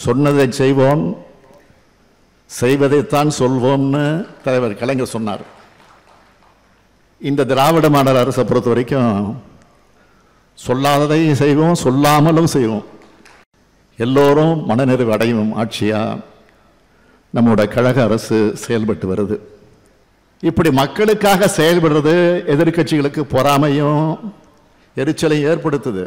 சொன்னதை செய்வோம் செய்வதைத்தான் சொல்வோம்னு தலைவர் கலைஞர் சொன்னார் இந்த திராவிட மாடல் அரசை பொறுத்த வரைக்கும் சொல்லாததையும் செய்வோம் சொல்லாமலும் செய்வோம் எல்லோரும் மனநிறைவு அடையும் ஆட்சியா நம்மோட கழக அரசு செயல்பட்டு வருது இப்படி மக்களுக்காக செயல்படுறது எதிர்க்கட்சிகளுக்கு பொறாமையும் எரிச்சலையும் ஏற்படுத்துது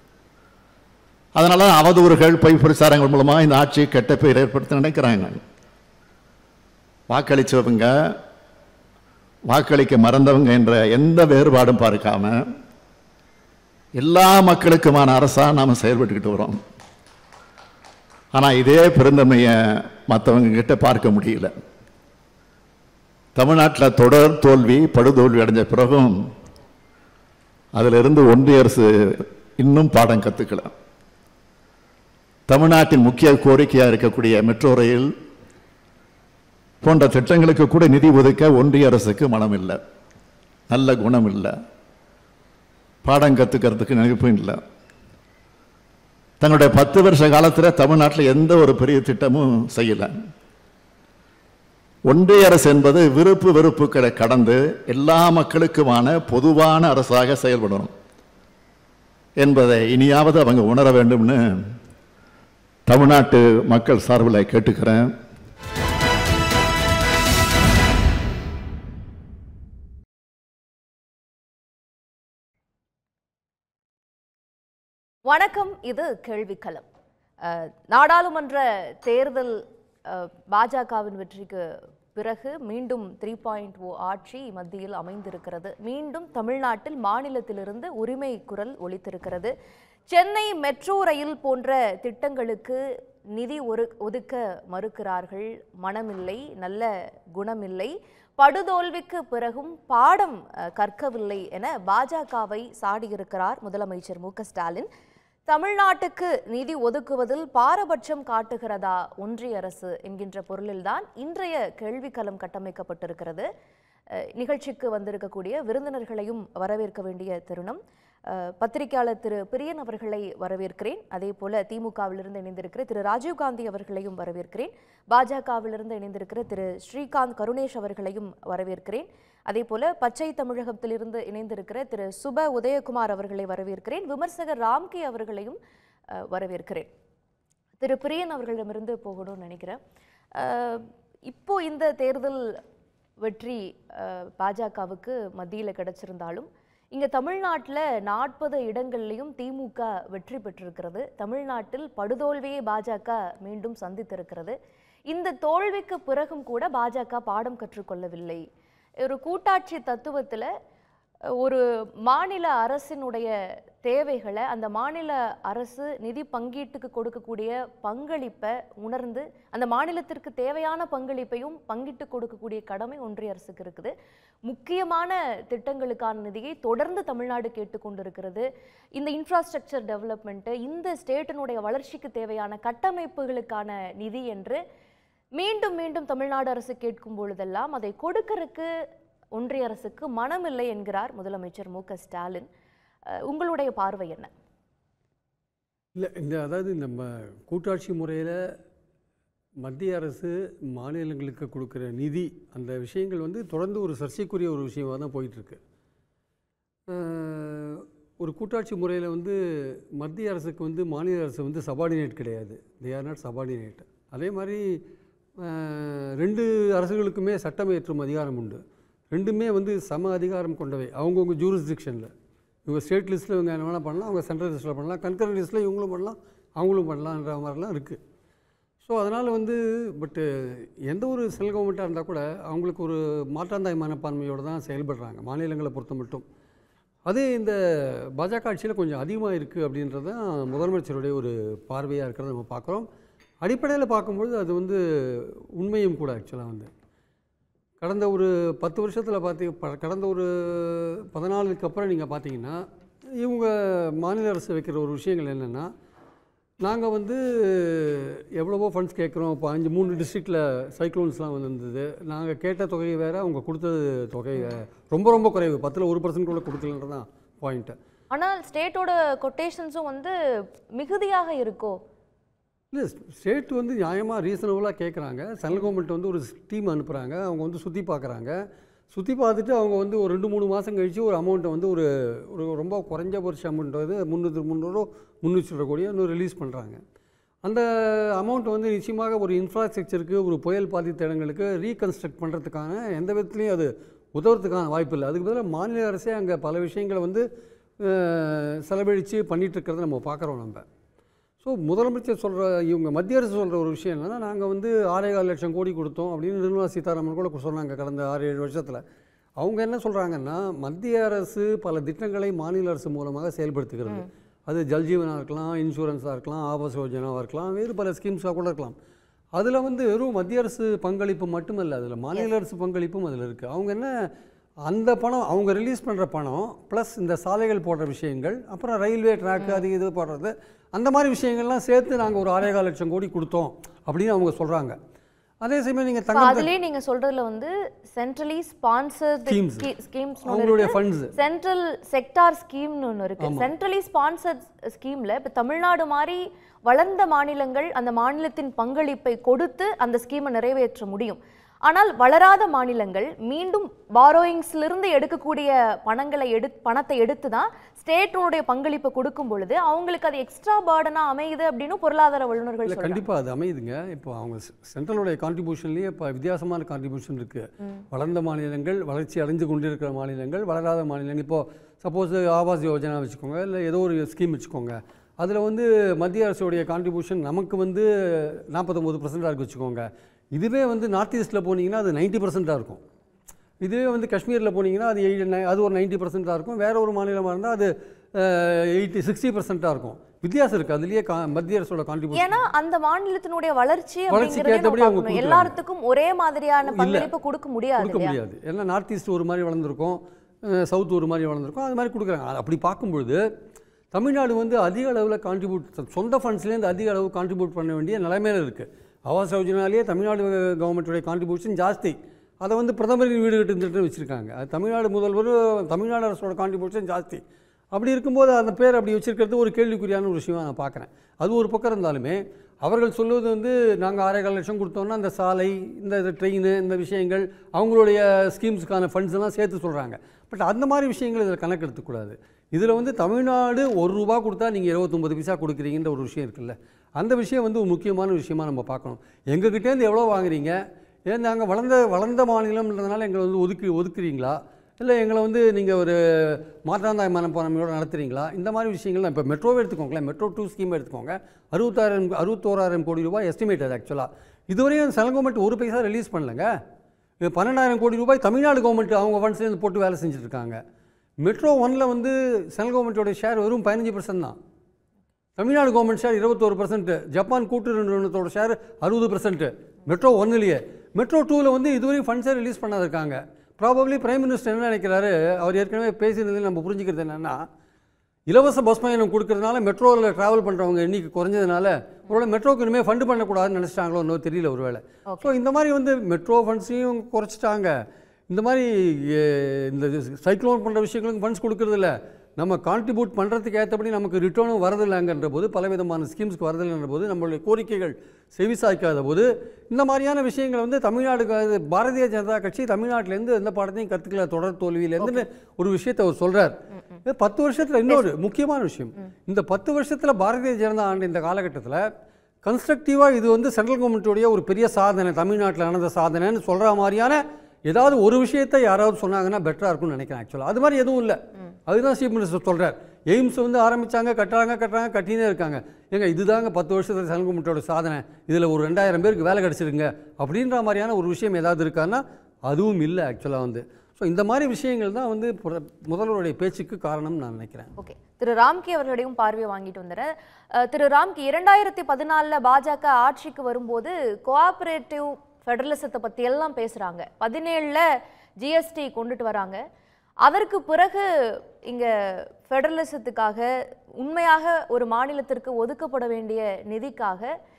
அதனால அவதூறுகள் பொய் பிரச்சாரங்கள் மூலமா இந்த ஆட்சி கெட்ட பெயர் ஏற்படுத்த நினைக்கிறாங்க வாக்களிச்சவங்க வாக்களிக்க மறந்தவங்க என்ற எந்த வேறுபாடும் பார்க்காம எல்லா மக்களுக்குமான அரசா நாம செயல்பட்டுக்கிட்டு வரோம் ஆனா இதே பெருந்தன்மையை மற்றவங்க கிட்ட பார்க்க முடியல தமிழ்நாட்டில் தொடர் தோல்வி படுதோல்வி அடைஞ்ச பிறகும் அதிலிருந்து ஒன்றிய அரசு இன்னும் பாடம் கத்துக்கல தமிழ்நாட்டின் முக்கிய கோரிக்கையா இருக்கக்கூடிய மெட்ரோ ரயில் போன்ற திட்டங்களுக்கு கூட நிதி ஒதுக்க ஒன்றிய அரசுக்கு மனம் இல்லை நல்ல குணம் இல்லை பாடம் கத்துக்கிறதுக்கு நினைப்பும் இல்லை தங்களுடைய பத்து வருஷ காலத்தில் தமிழ்நாட்டில் எந்த ஒரு பெரிய திட்டமும் செய்யல ஒன்றிய அரசு என்பது விருப்பு வெறுப்புகளை கடந்து எல்லா மக்களுக்குமான பொதுவான அரசாக செயல்படணும் என்பதை இனியாவது அவங்க உணர வேண்டும்னு தமிழ்நாட்டு மக்கள் சார்பில் கேட்டுக்கிறேன் வணக்கம் இது கேள்விக்களம் அஹ், நாடாளுமன்ற தேர்தல் அஹ், பாஜகவின் வெற்றிக்கு பிறகு மீண்டும் த்ரீ பாயிண்ட் ஓ ஆட்சி மத்தியில் அமைந்திருக்கிறது மீண்டும் தமிழ்நாட்டில் மாநிலத்திலிருந்து உரிமை குரல் ஒலித்திருக்கிறது சென்னை மெட்ரோ ரயில் போன்ற திட்டங்களுக்கு நிதி ஒரு ஒதுக்க மறுக்கிறார்கள் மனமில்லை நல்ல குணமில்லை படுதோல்விக்கு பிறகும் பாடம் அஹ், கற்கவில்லை என பாஜகவை சாடியிருக்கிறார் முதலமைச்சர் மு க ஸ்டாலின் தமிழ்நாட்டுக்கு நிதி ஒதுக்குவதில் பாரபட்சம் காட்டுகிறதா ஒன்றிய அரசு என்கின்ற பொருளில்தான் இன்றைய கேள்விக்களம் கட்டமைக்கப்பட்டிருக்கிறது அஹ், நிகழ்ச்சிக்கு வந்திருக்கக்கூடிய விருந்தினர்களையும் வரவேற்க வேண்டிய தருணம் அஹ், பத்திரிகையாளர் திரு பிரியன் அவர்களை வரவேற்கிறேன் அதே போல திமுகவிலிருந்து இணைந்திருக்கிற திரு ராஜீவ்காந்தி அவர்களையும் வரவேற்கிறேன் பாஜகவிலிருந்து இணைந்திருக்கிற திரு ஸ்ரீகாந்த் கருணேஷ் அவர்களையும் வரவேற்கிறேன் அதே போல பச்சை தமிழகத்திலிருந்து இணைந்திருக்கிற திரு சுப உதயகுமார் அவர்களை வரவேற்கிறேன் விமர்சகர் ராம்கே அவர்களையும் அஹ், வரவேற்கிறேன் திரு பிரியன் அவர்களிடமிருந்து போகணும்னு நினைக்கிறேன் அஹ், இப்போ இந்த தேர்தல் வெற்றி அஹ், பாஜகவுக்கு மத்தியில் கிடைச்சிருந்தாலும் இங்க தமிழ்நாட்டில் நாற்பது இடங்கள்லையும் திமுக வெற்றி பெற்றிருக்கிறது தமிழ்நாட்டில் படுதோல்வியை பாஜக மீண்டும் சந்தித்திருக்கிறது இந்த தோல்விக்கு பிறகும் கூட பாஜக பாடம் கற்றுக்கொள்ளவில்லை ஒரு கூட்டாட்சி தத்துவத்துல ஒரு மாநில அரசினுடைய தேவைகளை அந்த மாநில அரசு நிதி பங்கீட்டுக்கு கொடுக்கக்கூடிய பங்களிப்பை உணர்ந்து அந்த மாநிலத்திற்கு தேவையான பங்களிப்பையும் பங்கிட்டு கொடுக்கக்கூடிய கடமை ஒன்றிய அரசுக்கு இருக்குது முக்கியமான திட்டங்களுக்கான நிதியை தொடர்ந்து தமிழ்நாடு கேட்டுக்கொண்டிருக்கிறது இந்த இன்ஃப்ராஸ்ட்ரக்சர் டெவலப்மெண்ட்டு இந்த ஸ்டேட்டினுடைய வளர்ச்சிக்கு தேவையான கட்டமைப்புகளுக்கான நிதி என்று மீண்டும் மீண்டும் தமிழ்நாடு அரசு கேட்கும் பொழுதெல்லாம் அதை கொடுக்கறதுக்கு ஒன்றிய அரசுக்கு மனமில்லை என்கிறார் முதலமைச்சர் மு க ஸ்டாலின் அஹ், உங்களுடைய பார்வை என்ன இல்லை இந்த அதாவது நம்ம கூட்டாட்சி முறையில் மத்திய அரசு மாநிலங்களுக்கு கொடுக்குற நிதி அந்த விஷயங்கள் வந்து தொடர்ந்து ஒரு சர்ச்சைக்குரிய ஒரு விஷயமாக தான் போயிட்டுருக்கு ஒரு கூட்டாட்சி முறையில் வந்து மத்திய அரசுக்கு வந்து மாநில அரசு வந்து சபார்டினேட் கிடையாது தே ஆர் நாட் சபார்டினேட் அதே மாதிரி அஹ், ரெண்டு அரசுகளுக்குமே சட்டம் இயற்றும் அதிகாரம் உண்டு ரெண்டுமே வந்து சம அதிகாரம் கொண்டவை அவங்கவுங்க ஜூரிஸ்டிக்ஷனில் இவங்க ஸ்டேட் லிஸ்ட்டில் இவங்க என்ன வேணால் பண்ணலாம் அவங்க சென்ட்ரல் லிஸ்ட்டில் பண்ணலாம் கன்கரண்ட் லிஸ்ட்டில் இவங்களும் பண்ணலாம் அவங்களும் பண்ணலான்ற மாதிரிலாம் இருக்குது ஸோ அதனால் வந்து பட்டு எந்த ஒரு செல் கவர்மெண்ட்டாக இருந்தால் கூட அவங்களுக்கு ஒரு மாற்றாந்தாய் மனப்பான்மையோடு தான் செயல்படுறாங்க மாநிலங்களை பொறுத்த மட்டும் அது இந்த பாஜக ஆட்சியில் கொஞ்சம் அதிகமாக இருக்குது அப்படின்றது தான் முதலமைச்சருடைய ஒரு பார்வையாக இருக்கிறத நம்ம பார்க்குறோம் அடிப்படையில் பார்க்கும்பொழுது அது வந்து உண்மையும் கூட ஆக்சுவலாக வந்து கடந்த ஒரு பத்து வருஷத்தில் பார்த்தி ப- கடந்த ஒரு பதினாலுக்கு அப்புறம் நீங்கள் பார்த்தீங்கன்னா இவங்க மாநில அரசு வைக்கிற ஒரு விஷயங்கள் என்னென்னா நாங்கள் வந்து எவ்வளவோ ஃபண்ட்ஸ் கேட்குறோம் இப்போ அஞ்சு மூணு டிஸ்ட்ரிக்டில் சைக்ளோன்ஸ்லாம் வந்திருந்தது நாங்கள் கேட்ட தொகை வேறு அவங்க கொடுத்தது தொகை வேற. ரொம்ப ரொம்ப குறைவு பத்தில் ஒரு பர்சன்ட் கூட கொடுக்கலன்றது தான் பாயிண்ட்டு ஆனால் ஸ்டேட்டோட கொட்டேஷன்ஸும் வந்து மிகுதியாக இருக்கோ இல்லை ஸ்டேட் வந்து நியாயமாக ரீசனபுளாக கேட்குறாங்க சென்ட்ரல் கவர்மெண்ட் வந்து ஒரு டீம் அனுப்புகிறாங்க அவங்க வந்து சுற்றி பார்க்குறாங்க சுற்றி பார்த்துட்டு அவங்க வந்து ஒரு ரெண்டு மூணு மாதம் கழித்து ஒரு அமௌண்ட்டை வந்து ஒரு ஒரு ரொம்ப குறைஞ்சபட்ச அமௌண்ட் வந்து முந்நூற்று முந்நூறு முந்நூற்றி கோடியோ இன்னும் ரிலீஸ் பண்ணுறாங்க அந்த அமௌண்ட் வந்து நிச்சயமாக ஒரு இன்ஃப்ராஸ்ட்ரக்சருக்கு ஒரு புயல் பாதித்த இடங்களுக்கு ரீகன்ஸ்ட்ரக்ட் பண்ணுறதுக்கான எந்த விதத்துலையும் அது உதவுறதுக்கான வாய்ப்பு இல்லை அதுக்கு பதிலாக மாநில அரசே அங்கே பல விஷயங்களை வந்து அஹ், செலவழித்து பண்ணிட்டு இருக்கிறத நம்ம பார்க்குறோம் நம்ம ஸோ முதலமைச்சர் சொல்கிற இவங்க மத்திய அரசு சொல்கிற ஒரு விஷயம் என்னன்னா நாங்கள் வந்து ஆறே கால் லட்சம் கோடி கொடுத்தோம் அப்படின்னு நிர்மலா சீதாராமன் கூட சொன்னாங்க கடந்த ஆறு ஏழு வருஷத்தில் அவங்க என்ன சொல்கிறாங்கன்னா மத்திய அரசு பல திட்டங்களை மாநில அரசு மூலமாக செயல்படுத்துகிறது அது ஜல்ஜீவனாக இருக்கலாம் இன்சூரன்ஸாக இருக்கலாம் ஆவாஸ் யோஜனாவாக இருக்கலாம் வேறு பல ஸ்கீம்ஸாக கூட இருக்கலாம் அதில் வந்து வெறும் மத்திய அரசு பங்களிப்பு மட்டுமல்ல அதில் மாநில அரசு பங்களிப்பும் அதில் இருக்குது அவங்க என்ன அந்த பணம் அவங்க ரிலீஸ் பண்ணுற பணம் ப்ளஸ் இந்த சாலைகள் போடுற விஷயங்கள் அப்புறம் ரயில்வே ட்ராக்கு அது இது போடுறது அந்த மாதிரி விஷயங்கள்லாம் சேர்த்து நாங்கள் ஒரு ஆறேகால் லட்சம் கோடி கொடுத்தோம் அப்படின்னு அவங்க சொல்கிறாங்க அதே சமயம் நீங்கள் இப்ப தங்க அதுலயே நீங்க சொல்றதுல வந்து சென்ட்ரலி ஸ்பான்சர்ட் Schemes. ஸ்கீம்ஸ் அவங்களுடைய ஃபண்ட்ஸ் சென்ட்ரல் செக்டார் ஸ்கீம்னு ஒன்று இருக்கு சென்ட்ரலி ஸ்பான்சர்ட் ஸ்கீம்ல இப்ப தமிழ்நாடு மாதிரி வளர்ந்த மாநிலங்கள் அந்த மாநிலத்தின் பங்களிப்பை கொடுத்து அந்த ஸ்கீமை நிறைவேற்ற முடியும் ஆனால் வளராத மாநிலங்கள் மீண்டும் borrowings-ல இருந்து எடுக்கக்கூடிய பணங்களை எடு பணத்தை எடுத்து தான் ஸ்டேட்டோடைய பங்களிப்பை கொடுக்கும் பொழுது அவங்களுக்கு அது எக்ஸ்ட்ரா பார்டனா அமையுது அப்படின்னு பொருளாதார வல்லுநர்கள் இல்லை சொல்றாங்க கண்டிப்பாக அது அமையுதுங்க இப்போ அவங்க சென்ட்ரலுடைய கான்ட்ரிபியூஷன்லேயே இப்போ வித்தியாசமான கான்ட்ரிபியூஷன் இருக்குது வளர்ந்த மாநிலங்கள் வளர்ச்சி அடைஞ்சு கொண்டிருக்கிற மாநிலங்கள் வளராத மாநிலங்கள் இப்போது சப்போஸ் ஆவாஸ் யோஜனா வச்சுக்கோங்க இல்லை ஏதோ ஒரு ஸ்கீம் வச்சுக்கோங்க அதில் வந்து மத்திய அரசுடைய கான்ட்ரிபியூஷன் நமக்கு வந்து நாற்பத்தொம்போது பர்சன்டாக இருக்கு வச்சுக்கோங்க இதுவே வந்து நார்த் ஈஸ்ட்டில் போனீங்கன்னா அது நைன்ட்டி பர்சன்ட்டாக இருக்கும் இதுவே வந்து காஷ்மீரில் போனீங்கன்னா அது எயிட் அது ஒரு நைன்ட்டி பர்சன்ட்டாக இருக்கும் வேற ஒரு மாநிலமாக இருந்தால் அது எயிட்டி சிக்ஸ்டி பர்சன்ட்டாக இருக்கும் வித்தியாசம் இருக்குது அதுலேயே கா மத்திய அரசோட கான்ட்ரிபியூஷன் ஏன்னா அந்த மாநிலத்தினுடைய வளர்ச்சி வளர்ச்சிக்கு அப்படிங்கறதை ஏத்தபடி நம்ம அவங்க பார்க்கணும். கொடுக்குறாங்க. எல்லாருக்கும் ஒரே மாதிரியான பங்களிப்பு கொடுக்க முடியாது கொடுக்க இல்லையா? முடியாது ஏன்னா நார்த் ஈஸ்ட் ஒரு மாதிரி வளர்ந்துருக்கும் சவுத் ஒரு மாதிரி வளர்ந்துருக்கும் அது மாதிரி கொடுக்குறாங்க அது அப்படி பார்க்கும்பொழுது தமிழ்நாடு வந்து அதிக அளவில் கான்ட்ரிபியூட் சொந்த ஃபண்ட்ஸ்லேருந்து அதிக அளவு கான்ட்ரிபியூட் பண்ண வேண்டிய நிலைமையில இருக்குது ஆவாஸ் யோஜனாலேயே தமிழ்நாடு கவர்மெண்ட்டுடைய கான்ட்ரிபியூஷன் ஜாஸ்தி அதை வந்து பிரதமரின் வீடு கட்டும் திட்டம் வச்சுருக்காங்க அது தமிழ்நாடு முதல்வர் தமிழ்நாடு அரசோட கான்ட்ரிபியூஷன் ஜாஸ்தி அப்படி இருக்கும்போது அந்த பேர் அப்படி வச்சிருக்கிறது ஒரு கேள்விக்குறியான ஒரு விஷயமா நான் பார்க்குறேன் அது ஒரு பக்கம் இருந்தாலுமே அவர்கள் சொல்லுவது வந்து நாங்கள் ஆறேகால் லட்சம் கொடுத்தோம்னா அந்த சாலை இந்த ட்ரெயின் இந்த விஷயங்கள் அவங்களுடைய ஸ்கீம்ஸுக்கான ஃபண்ட்ஸ் எல்லாம் சேர்த்து சொல்கிறாங்க பட் அந்த மாதிரி விஷயங்கள் இதில் கணக்கு எடுத்துக்கூடாது இதில் வந்து தமிழ்நாடு ஒரு ரூபா கொடுத்தா நீங்கள் இருபத்தொம்பது பைசா கொடுக்குறீங்கன்ற ஒரு விஷயம் இருக்குல்ல அந்த விஷயம் வந்து ஒரு முக்கியமான விஷயமா நம்ம பார்க்கணும் எங்ககிட்டேருந்து எவ்வளோ வாங்குறீங்க ஏன் நாங்கள் வளர்ந்த வளர்ந்த மாநிலம்ன்றதுனால எங்களை வந்து ஒதுக்கி ஒதுக்குறீங்களா இல்லை எங்களை வந்து நீங்கள் ஒரு மாற்றாந்தாய் மனப்பான்மையோடு நடத்துறீங்களா இந்த மாதிரி விஷயங்கள்லாம் இப்போ மெட்ரோவே எடுத்துக்கோங்களேன் மெட்ரோ டூ ஸ்கீம் எடுத்துக்கோங்க அறுபத்தாயிரம் அறுபத்தோராயிரம் கோடி ரூபாய் எஸ்டிமேட் அது ஆக்சுவலாக இதுவரையும் சென்ட்ரல் கவர்மெண்ட் ஒரு பைசா ரிலீஸ் பண்ணலங்க இது பன்னெண்டாயிரம் கோடி ரூபாய் தமிழ்நாடு கவர்மெண்ட் அவங்க ஃபண்ட்ஸ்லேருந்து போட்டு வேலை செஞ்சுட்டு இருக்காங்க மெட்ரோ ஒனில் வந்து சென்ட்ரல் கவர்மெண்ட்டோட ஷேர் வெறும் பதினஞ்சு பர்சன்ட் தான் தமிழ்நாடு கவர்மெண்ட் ஷேர் இருபத்தோரு பர்சன்ட் ஜப்பான் கூட்டு நிறுவனத்தோட ஷேர் அறுபது பர்சன்ட் மெட்ரோ ஒன்னுலேயே மெட்ரோ டூவில் வந்து இதுவரையும் ஃபண்ட்ஸே ரிலீஸ் பண்ணாத இருக்காங்க ப்ராபப்ளி பிரைம் மினிஸ்டர் என்ன நினைக்கிறாரு அவர் ஏற்கனவே பேசினதில் நம்ம புரிஞ்சுக்கிறது என்னென்னா இலவச பஸ் பயணம் கொடுக்கறதுனால மெட்ரோவில் ட்ராவல் பண்ணுறவங்க எண்ணிக்கை குறைஞ்சதுனால ஒருவேளை மெட்ரோக்கு இனிமேல் ஃபண்டு பண்ணக்கூடாதுன்னு நினச்சிட்டாங்களோ இன்னும் தெரியல ஒருவேளை ஸோ இந்த மாதிரி வந்து மெட்ரோ ஃபண்ட்ஸையும் குறைச்சிட்டாங்க இந்த மாதிரி எ, இந்த சைக்ளோன் பண்ணுற விஷயங்களுக்கு ஃபண்ட்ஸ் கொடுக்கறதில்ல நம்ம கான்ட்ரிபியூட் பண்ணுறதுக்கு ஏற்றபடி நமக்கு ரிட்டர்னும் வரதில்லைங்கன்ற போது பலவிதமான ஸ்கீம்ஸ்க்கு வரதில்லைன்ற போது நம்மளுடைய கோரிக்கைகள் செவிசாய்க்காத போது இந்த மாதிரியான விஷயங்கள் வந்து தமிழ்நாடு க- பாரதிய ஜனதா கட்சி தமிழ்நாட்டிலேருந்து எந்த பாடத்தையும் கற்றுக்கல தொடர் தோல்வியிலேருந்து ஒரு விஷயத்தை அவர் சொல்கிறார் பத்து வருஷத்தில் இன்னொரு முக்கியமான விஷயம் இந்த பத்து வருஷத்தில் பாரதிய ஜனதா ஆண்டு இந்த காலகட்டத்தில் கன்ஸ்ட்ரக்டிவாக இது வந்து சென்ட்ரல் கவர்மெண்ட்டுடைய ஒரு பெரிய சாதனை தமிழ்நாட்டில் நடந்த சாதனைன்னு சொல்கிற மாதிரியான ஏதாவது ஒரு விஷயத்தை யாராவது சொன்னாங்கன்னா பெட்டராக இருக்கும்னு நினைக்கிறேன் ஆக்சுவலாக அது மாதிரி எதுவும் இல்லை அதுதான் சீஃப் மினிஸ்டர் சொல்கிறார் எய்ம்ஸ் வந்து ஆரம்பிச்சாங்க கட்டுறாங்க கட்டுறாங்க கட்டினே இருக்காங்க ஏங்க இதுதாங்க பத்து வருஷத்தில் சென்ட்ரல் கவர்மெண்ட்டோட சாதனை இதில் ஒரு ரெண்டாயிரம் பேருக்கு வேலை கிடச்சிருங்க அப்படின்ற மாதிரியான ஒரு விஷயம் ஏதாவது இருக்கான்னா அதுவும் இல்லை ஆக்சுவலாக வந்து ஸோ இந்த மாதிரி விஷயங்கள் தான் வந்து புர- முதல்வருடைய பேச்சுக்கு காரணம்னு நான் நினைக்கிறேன் ஓகே திரு ராம்கி அவர்களுடையும் பார்வையை வாங்கிட்டு வந்துடுறேன் அஹ், திரு ராம்கி இரண்டாயிரத்தி பதினாலில் பாஜக ஆட்சிக்கு வரும்போது கோஆபரேட்டிவ் ஃபெடரலிசத்தை பற்றி எல்லாம் பேசுகிறாங்க பதினேழில் ஜிஎஸ்டி கொண்டுட்டு வராங்க அதற்கு பிறகு இங்கே ஃபெடரலிசத்துக்காக உண்மையாக ஒரு மாநிலத்திற்கு ஒதுக்கப்பட வேண்டிய நிதிக்காக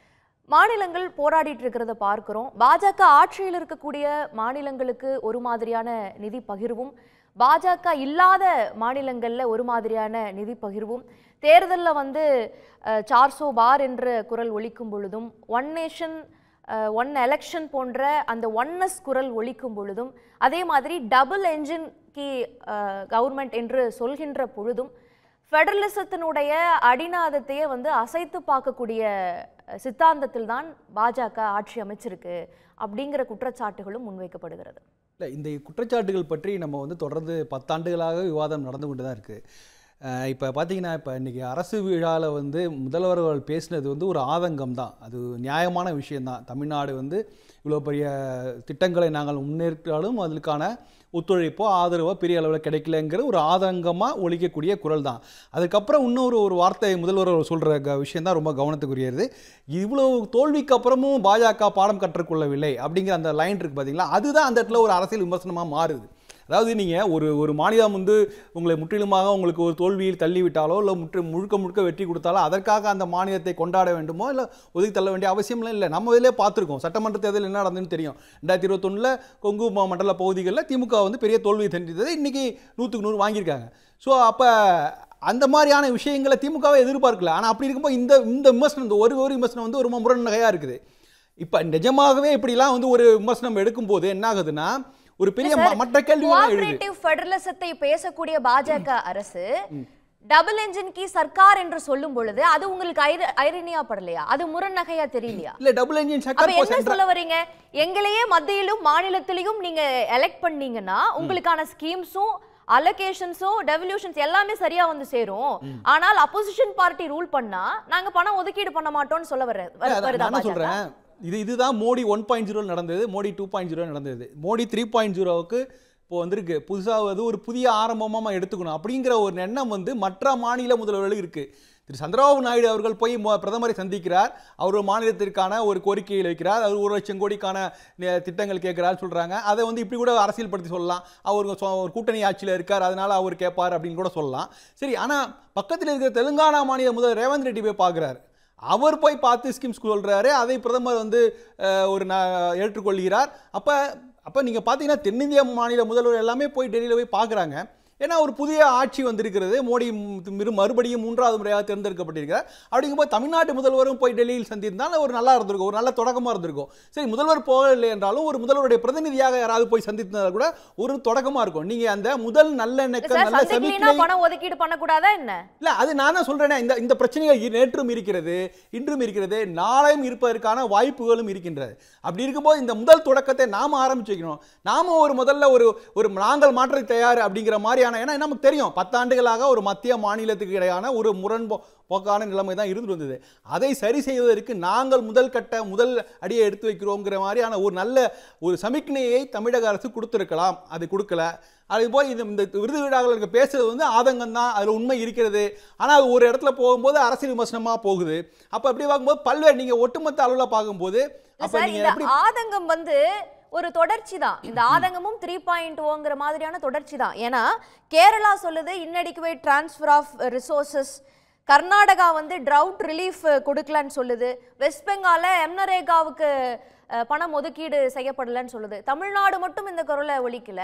மாநிலங்கள் போராடிட்டு இருக்கிறத பார்க்கிறோம் பாஜக ஆட்சியில் இருக்கக்கூடிய மாநிலங்களுக்கு ஒரு மாதிரியான நிதி பகிர்வும் பாஜக இல்லாத மாநிலங்கள்ல ஒரு மாதிரியான நிதி பகிர்வும் தேர்தலில் வந்து சார்சோ பார் என்ற குரல் ஒலிக்கும் பொழுதும் ஒன் நேஷன் ஒன் எலெக்ஷன் போன்ற அந்த ஒன்னஸ் குரல் ஒலிக்கும் பொழுதும் அதே மாதிரி டபுள் என்ஜின் கி கவர்மெண்ட் என்று சொல்கின்ற பொழுதும் ஃபெடரலிசத்தினுடைய அடிநாதத்தையே வந்து அசைத்து பார்க்கக்கூடிய சித்தாந்தத்தில் தான் பாஜக ஆட்சி அமைச்சிருக்கு அப்படிங்கிற குற்றச்சாட்டுகளும் முன்வைக்கப்படுகிறது இல்லை இந்த குற்றச்சாட்டுகள் பற்றி நம்ம வந்து தொடர்ந்து பத்தாண்டுகளாக விவாதம் நடந்து கொண்டு தான் இருக்குது இப்போ பார்த்தீங்கன்னா இப்போ இன்றைக்கி அரசு விழாவில் வந்து முதல்வர்கள் பேசினது வந்து ஒரு ஆதங்கம் தான் அது நியாயமான விஷயம்தான் தமிழ்நாடு வந்து இவ்வளோ பெரிய திட்டங்களை நாங்கள் முன்னேற்றாலும் அதற்கான ஒத்துழைப்போ ஆதரவோ பெரிய அளவில் கிடைக்கலங்கிற ஒரு ஆதங்கமாக ஒழிக்கக்கூடிய குரல் தான் அதுக்கப்புறம் இன்னொரு ஒரு வார்த்தை முதல்வர் சொல்கிற க விஷயம் தான் ரொம்ப கவனத்துக்குரியது இவ்வளோ தோல்விக்கு அப்புறமும் பாஜக பாடம் கற்றுக்கொள்ளவில்லை அப்படிங்கிற அந்த லைன் இருக்குது பார்த்தீங்களா அதுதான் அந்த இடத்துல ஒரு அரசியல் விமர்சனமாக மாறுது அதாவது நீங்கள் ஒரு ஒரு மாநிலம் வந்து உங்களை முற்றிலுமாக உங்களுக்கு ஒரு தோல்வியில் தள்ளிவிட்டாலோ இல்லை முற்று முழுக்க முழுக்க வெற்றி கொடுத்தாலோ அதற்காக அந்த மாநிலத்தை கொண்டாட வேண்டுமோ இல்லை ஒதுக்கி தள்ள வேண்டிய அவசியம்லாம் இல்லை நம்ம இதிலே பார்த்துருக்கோம் சட்டமன்ற தேர்தல் என்ன நடந்ததுன்னு தெரியும் ரெண்டாயிரத்தி இருபத்தொன்னில் கொங்கு ம- மண்டல பகுதிகளில் திமுக வந்து பெரிய தோல்வியை தண்டித்தது இன்றைக்கி நூற்றுக்கு நூறு வாங்கியிருக்காங்க ஸோ அப்போ அந்த மாதிரியான விஷயங்களை திமுகவை எதிர்பார்க்கல ஆனால் அப்படி இருக்கும்போது இந்த இந்த விமர்சனம் இந்த ஒரு ஒரு விமர்சனம் வந்து ரொம்ப முரண்நகையாக இருக்குது இப்போ நிஜமாகவே இப்படிலாம் வந்து ஒரு விமர்சனம் எடுக்கும்போது என்ன ஆகுதுன்னா ஒரு பெரிய ம- மற்ற கேள்விகள் எழுது கோஆபரேட்டிவ் ஃபெடரலிசத்தை பேசக்கூடிய பாஜக அரசு டபுள் என்ஜின் கி சர்க்கார் என்று சொல்லும் பொழுது அது உங்களுக்கு ஐர- ஐரணியா படலையா அது முரண்நகையா தெரியலையா இல்லை டபுள் என்ஜின் அப்ப சக்கர் என்ன சொல்ல வரீங்க எங்களையே மத்தியிலும் மாநிலத்திலையும் நீங்க எலெக்ட் பண்ணீங்கன்னா உங்களுக்கான ஸ்கீம்ஸும் அலோகேஷன்ஸும் டெவல்யூஷன்ஸ் எல்லாமே சரியா வந்து சேரும் ஆனால் அப்போசிஷன் பார்ட்டி ரூல் பண்ணா நாங்க பணம் ஒதுக்கீடு பண்ண மாட்டோம்னு சொல்ல வர இல்ல, அதான் வருதா நான் என்ன பாஜக சொல்றேன் இது இதுதான் மோடி ஒன் பாயிண்ட் ஜீரோ நடந்தது மோடி டூ பாயிண்ட் ஜீரோ நடந்தது மோடி த்ரீ பாயிண்ட் ஜீரோவுக்கு இப்போ வந்திருக்கு புதுசாக அது ஒரு புதிய ஆரம்பமாக எடுத்துக்கணும் அப்படிங்கிற ஒரு எண்ணம் வந்து மற்ற மாநில முதல்வர்களுக்கு இருக்கு திரு சந்திரபாபு நாயுடு அவர்கள் போய் மொ- பிரதமரை சந்திக்கிறார் அவர் ஒரு மாநிலத்திற்கான ஒரு கோரிக்கையை வைக்கிறார் அவர் ஒரு லட்சம் கோடிக்கான நி- திட்டங்கள் கேட்கிறார் சொல்றாங்க அதை வந்து இப்படி கூட அரசியல் படுத்தி சொல்லலாம் அவர் சொ- ஒரு கூட்டணி ஆட்சியில் இருக்கார் அதனால அவர் கேட்பார் அப்படின்னு கூட சொல்லலாம் சரி ஆனால் பக்கத்தில் இருக்கிற தெலுங்கானா மாநில முதல்வர் ரேவந்த் ரெட்டி போய் பார்க்குறாரு அவர் போய் பார்த்து ஸ்கீம்ஸ் சொல்கிறாரு அதை பிரதமர் வந்து அஹ், ஒரு ந ஏற்றுக்கொள்கிறார் அப்போ அப்போ நீங்கள் பார்த்தீங்கன்னா தென்னிந்திய மாநில முதல்வர் எல்லாமே போய் டெல்லியில் போய் பார்க்குறாங்க ஏன்னா ஒரு புதிய ஆட்சி வந்திருக்கிறது மோடி ம், மிரு மறுபடியும் மூன்றாவது முறையாக தேர்ந்தெடுக்கப்பட்டிருக்கிறார் அப்படிங்கும்போது தமிழ்நாட்டு முதல்வரும் போய் டெல்லியில் சந்தித்தால் ஒரு நல்லா இருந்திருக்கும் ஒரு நல்ல தொடக்கமாக இருந்திருக்கும் சரி முதல்வர் போகவில்லை என்றாலும் ஒரு முதல்வருடைய பிரதிநிதியாக யாராவது போய் சந்தித்தா கூட ஒரு தொடக்கமாக இருக்கும் நீங்கள் அந்த முதல் நல்லெண்ணக்கம் சார் நல்ல சந்திக்கலைன்னா சமிக்ஞை பணம் ஒதுக்கீடு பண்ணக்கூடாதா என்ன இல்ல அது நான் தான் சொல்றேனே இந்த இந்த பிரச்சனைகள் இ- நேற்றும் இருக்கிறது இன்றும் இருக்கிறது நாளையும் இருப்பதற்கான வாய்ப்புகளும் இருக்கின்றது அப்படி இருக்கும்போது இந்த முதல் தொடக்கத்தை நாம ஆரம்பிச்சு வைக்கணும் நாம ஒரு முதல்ல ஒரு ஒரு நாங்கள் மாற்ற தயார் அப்படிங்கிற மாதிரியான ஏன்னா நமக்கு தெரியும் பத்தாண்டுகளாக ஒரு மத்திய மாநிலத்துக்கு இடையான ஒரு முரண்போ போக்கான நிலைமை தான் இருந்து வந்தது அதை சரி செய்வதற்கு நாங்கள் முதல் கட்ட முதல் அடியை எடுத்து வைக்கிறோங்கிற மாதிரியான ஒரு நல்ல ஒரு சமிக்ஞையை தமிழக அரசு கொடுத்திருக்கலாம் அது கொடுக்கல அது போய் இந்த இந்த விருது விழாக்களுக்கு பேசுறது வந்து ஆதங்கம் தான் அதில் உண்மை இருக்கிறது ஆனால் அது ஒரு இடத்துல போகும்போது அரசியல் விமர்சனமாக போகுது அப்போ அப்படி பார்க்கும்போது பல்வேறு நீங்கள் ஒட்டுமொத்த அளவில் பார்க்கும்போது அப்போ சார் நீங்கள் இந்த எப்படி ஆதங்கம் வந்து ஒரு தொடர்ச்சி தான் இந்த ஆதங்கமும் த்ரீ பாயிண்ட் ஓங்கிற மாதிரியான தொடர்ச்சி தான் ஏன்னா கேரளா சொல்லுது inadequate transfer of resources Karnataka வந்து ட்ரவுட் ரிலீஃப் கொடுக்கலன்னு சொல்லுது வெஸ்ட் பெங்கால எம்னரேகாவுக்கு அஹ், பணம் ஒதுக்கீடு செய்யப்படலன்னு சொல்லுது தமிழ்நாடு மட்டும் இந்த குரலை ஒலிக்கல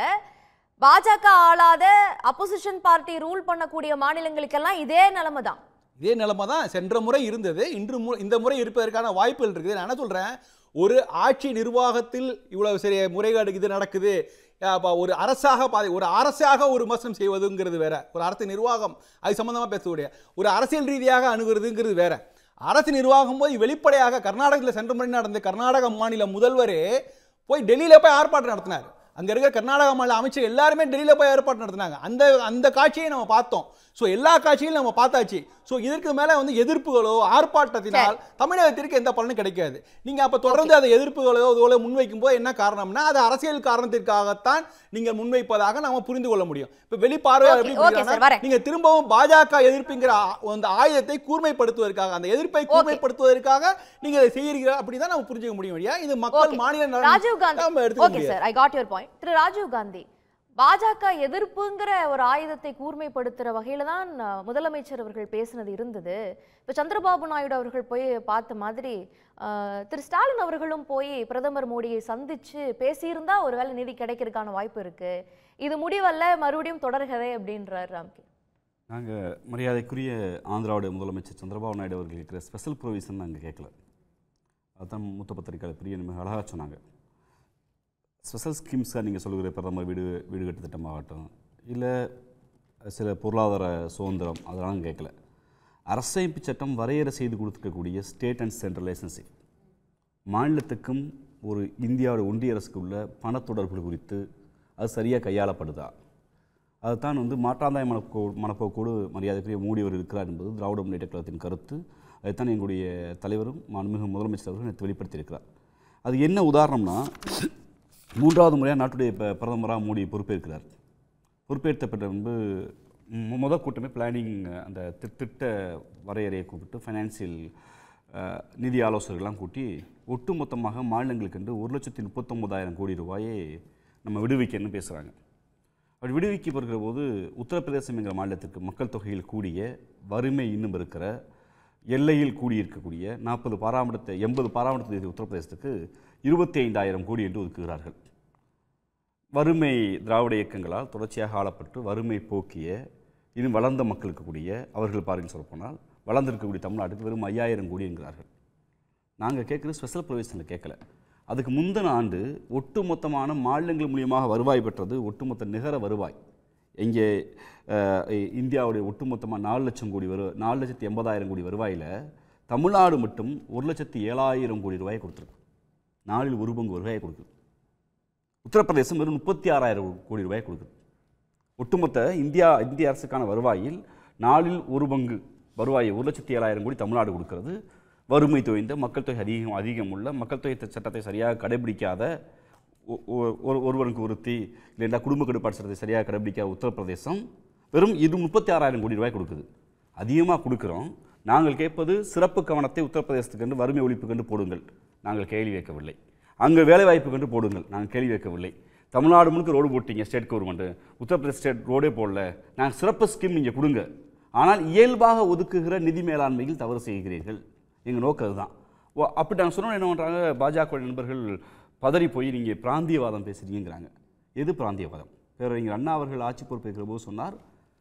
பாஜக ஆளாத அப்போசிஷன் பார்ட்டி ரூல் பண்ணக்கூடிய மாநிலங்களுக்கெல்லாம் இதே நிலைமை தான் இதே நிலைமை தான் சென்ற முறை இருந்தது இன்று மு இந்த முறை இருப்பதற்கான வாய்ப்புகள் இருக்குது நான் என்ன சொல்கிறேன் ஒரு ஆட்சி நிர்வாகத்தில் இவ்வளவு சரி முறைகேடு இது நடக்குது அப்ப ஒரு அரசாக பாதை ஒரு அரசாக ஒரு விமர்சனம் செய்வதுங்கிறது வேற ஒரு அரசு நிர்வாகம் அது சம்பந்தமாக பேசக்கூடிய ஒரு அரசியல் ரீதியாக அணுகிறதுங்கிறது வேற அரசு நிர்வாகம் போய் வெளிப்படையாக கர்நாடகத்தில் சென்ற முறை நடந்த கர்நாடக மாநில முதல்வரே போய் டெல்லியில் போய் ஆர்ப்பாட்டம் நடத்தினார் அங்கே இருக்கிற கர்நாடக மாநில அமைச்சர் எல்லாருமே டெல்லியில் போய் ஏற்பாடு நடத்தினாங்க அந்த அந்த காட்சியை நம்ம பார்த்தோம் ஸோ எல்லா காட்சியிலும் நம்ம பார்த்தாச்சு ஸோ இதற்கு மேலே வந்து எதிர்ப்புகளோ ஆர்ப்பாட்டத்தினால் தமிழகத்திற்கு எந்த பலனும் கிடைக்காது நீங்கள் அப்போ தொடர்ந்து அதை எதிர்ப்புகளோ இதுகளோ முன்வைக்கும் போது என்ன காரணம்னா அது அரசியல் காரணத்திற்காகத்தான் நீங்கள் முன்வைப்பதாக நாம புரிந்து கொள்ள முடியும் இப்போ வெளிப்பார்வையாளர் Okay, எப்படி okay, sir, புரியுறாங்கன்னா, வரேன். நீங்க திரும்பவும் பாஜக எதிர்ப்புங்கிற ஆ- அந்த ஆயுதத்தை கூர்மைப்படுத்துவதற்காக அந்த எதிர்ப்பை கூர்மைப்படுத்துவதற்காக நீங்க இதை செய்யறீங்க அப்படிதான் நம்ம புரிஞ்சுக்க முடியும் இல்லையா இது மக்கள் Okay. மாநில நலன் ராஜீவ் காந்தி நாம எடுத்துக்க ஓகே முடியாது sir I got your point Thiru Rajiv Gandhi பாஜக எதிர்ப்புங்கிற ஒரு ஆயுதத்தை கூர்மைப்படுத்துற வகையில தான் அஹ், முதலமைச்சர் அவர்கள் பேசினது இருந்தது இப்ப சந்திரபாபு நாயுடு அவர்கள் போய் பார்த்த மாதிரி அஹ், திரு ஸ்டாலின் அவர்களும் போய் பிரதமர் மோடியை சந்திச்சு பேசியிருந்தா ஒருவேளை நிதி கிடைக்கிறதுக்கான வாய்ப்பு இருக்கு இது முடிவல்ல மறுபடியும் தொடர்கதை அப்படின்றார் ராம்கி நாங்கள் மரியாதைக்குரிய ஆந்திராவுடைய முதலமைச்சர் சந்திரபாபு நாயுடு அவர்கள் இருக்கிற ஸ்பெஷல் ப்ரொவிஷன் நாங்கள் கேட்கல அதுதான் மூத்த பத்திரிகையாளர் பிரிய மிக அழகாக சொன்னாங்க ஸ்பெஷல் ஸ்கீம்ஸாக நீங்கள் சொல்லுகிற பிரதமர் வீடு வீடு கட்டு திட்டமாகட்டும் இல்லை சில பொருளாதார சுதந்திரம் அதெல்லாம் நாங்க கேட்கல அரசமைப்பு சட்டம் வரையறை செய்து கொடுத்துருக்கக்கூடிய ஸ்டேட் அண்ட் சென்ட்ரல் ரிலேஷன்ஷிப் மாநிலத்துக்கும் ஒரு இந்தியாவோட ஒன்றிய அரசுக்கு உள்ள பணத்தொடர்புகள் குறித்து அது சரியாக கையாளப்படுதா அதுதான் வந்து மாற்றாந்தாய மனப்போ மனப்போக்கோடு மரியாதைக்குரிய மோடி அவர் இருக்கிறார் என்பது திராவிட முன்னேற்ற கழகத்தின் கருத்து அதைத்தான் எங்களுடைய தலைவரும் மாண்புமிகு முதலமைச்சர் அவர்கள் நேற்று வெளிப்படுத்தியிருக்கிறார் அது என்ன உதாரணம்னா மூன்றாவது முறையாக நாட்டுடைய ப- பிரதமராக மோடி பொறுப்பேற்கிறார் பொறுப்பேற்ற பின்பு மு- முதல் கூட்டமே பிளானிங் அந்த தி- திட்ட வரையறையை கூப்பிட்டு ஃபைனான்சியல் நிதி ஆலோசகர்கள்லாம் கூட்டி ஒட்டுமொத்தமாக மாநிலங்களுக்கு என்று ஒரு லட்சத்தி முப்பத்தொம்பதாயிரம் கோடி ரூபாயை நம்ம விடுவிக்கன்னு பேசுகிறாங்க அப்படி விடுவிக்கப்படுகிற போது உத்தரப்பிரதேசம் என்கிற மாநிலத்திற்கு மக்கள் தொகையில் கூடிய வறுமை இன்னும் இருக்கிற எல்லையில் கூடியிருக்கக்கூடிய நாற்பது பாராமடத்தை எண்பது பாராமடத்தை உத்தரப்பிரதேசத்துக்கு இருபத்தி ஐந்தாயிரம் கோடி என்று ஒதுக்குகிறார்கள் வறுமை திராவிட இயக்கங்களால் தொடர்ச்சியாக ஆளப்பட்டு வறுமை போக்கிய இன்னும் வளர்ந்த மக்களுக்கு கூடிய அவர்கள் பாருங்க சொல்லப்போனால் வளர்ந்திருக்கக்கூடிய தமிழ்நாட்டுக்கு வெறும் ஐயாயிரம் கோடி என்கிறார்கள் நாங்கள் கேட்குறது ஸ்பெஷல் ப்ரொவிஷனில் கேட்கல அதுக்கு முந்தின ஆண்டு ஒட்டுமொத்தமான மாநிலங்கள் மூலியமாக வருவாய் பெற்றது ஒட்டுமொத்த நிகர வருவாய் இங்கே அஹ், இ- இந்தியாவுடைய ஒட்டுமொத்தமாக நாலு லட்சம் கோடி வரு நாலு லட்சத்தி எண்பதாயிரம் கோடி வருவாயில் தமிழ்நாடு மட்டும் ஒரு லட்சத்தி ஏழாயிரம் கோடி ரூபாயை கொடுத்துருக்கு நாலில் ஒரு பங்கு வருவாயை கொடுக்குது உத்தரப்பிரதேசம் வெறும் முப்பத்தி ஆறாயிரம் கோடி ரூபாயை கொடுக்குது ஒட்டுமொத்த இந்தியா இந்திய அரசுக்கான வருவாயில் நாலில் ஒரு பங்கு வருவாயை ஒரு லட்சத்தி ஏழாயிரம் கோடி தமிழ்நாடு கொடுக்கிறது வறுமை தொய்ந்த மக்கள் தொகை அதிகம் அதிகம் உள்ள மக்கள் தொகை சட்டத்தை சரியாக கடைபிடிக்காத ஒ- ஒ- ஒரு ஒருவனுக்கு ஒருத்தி இல்லைன்னா குடும்ப கட்டுப்பாடு சட்டத்தை சரியாக கடைபிடிக்காத உத்தரப்பிரதேசம் வெறும் இது முப்பத்தி ஆறாயிரம் கோடி ரூபாய் கொடுக்குது அதிகமாக கொடுக்குறோம் நாங்கள் கேட்பது சிறப்பு கவனத்தை உத்தரப்பிரதேசத்துக்கு என்று வறுமை ஒழிப்புக்கு என்று போடுங்கள் நாங்கள் கேள்வி கேட்கவில்லை அங்கே வேலைவாய்ப்புக்கு என்று போடுங்கள் நாங்கள் கேள்வி கேட்கவில்லை தமிழ்நாடு முழுக்க ரோடு போட்டீங்க ஸ்டேட் கவர்மெண்ட்டு உத்தரப்பிரதேச ஸ்டேட் ரோடே போடல நாங்கள் சிறப்பு ஸ்கீம் நீங்கள் கொடுங்க ஆனால் இயல்பாக ஒதுக்குகிற நிதி மேலாண்மையில் தவறு செய்கிறீர்கள் எங்கள் நோக்கம் அதுதான் ஓ அப்படி நாங்கள் சொன்னோம் என்ன பண்ணுறாங்க பாஜக நண்பர்கள் பதறி போய் நீங்கள் பிராந்தியவாதம் பேசுறீங்கிறாங்க எது பிராந்தியவாதம் பேரறிஞர் அண்ணா அவர்கள் ஆட்சி பொறுப்பேற்கிற போது சொன்னார்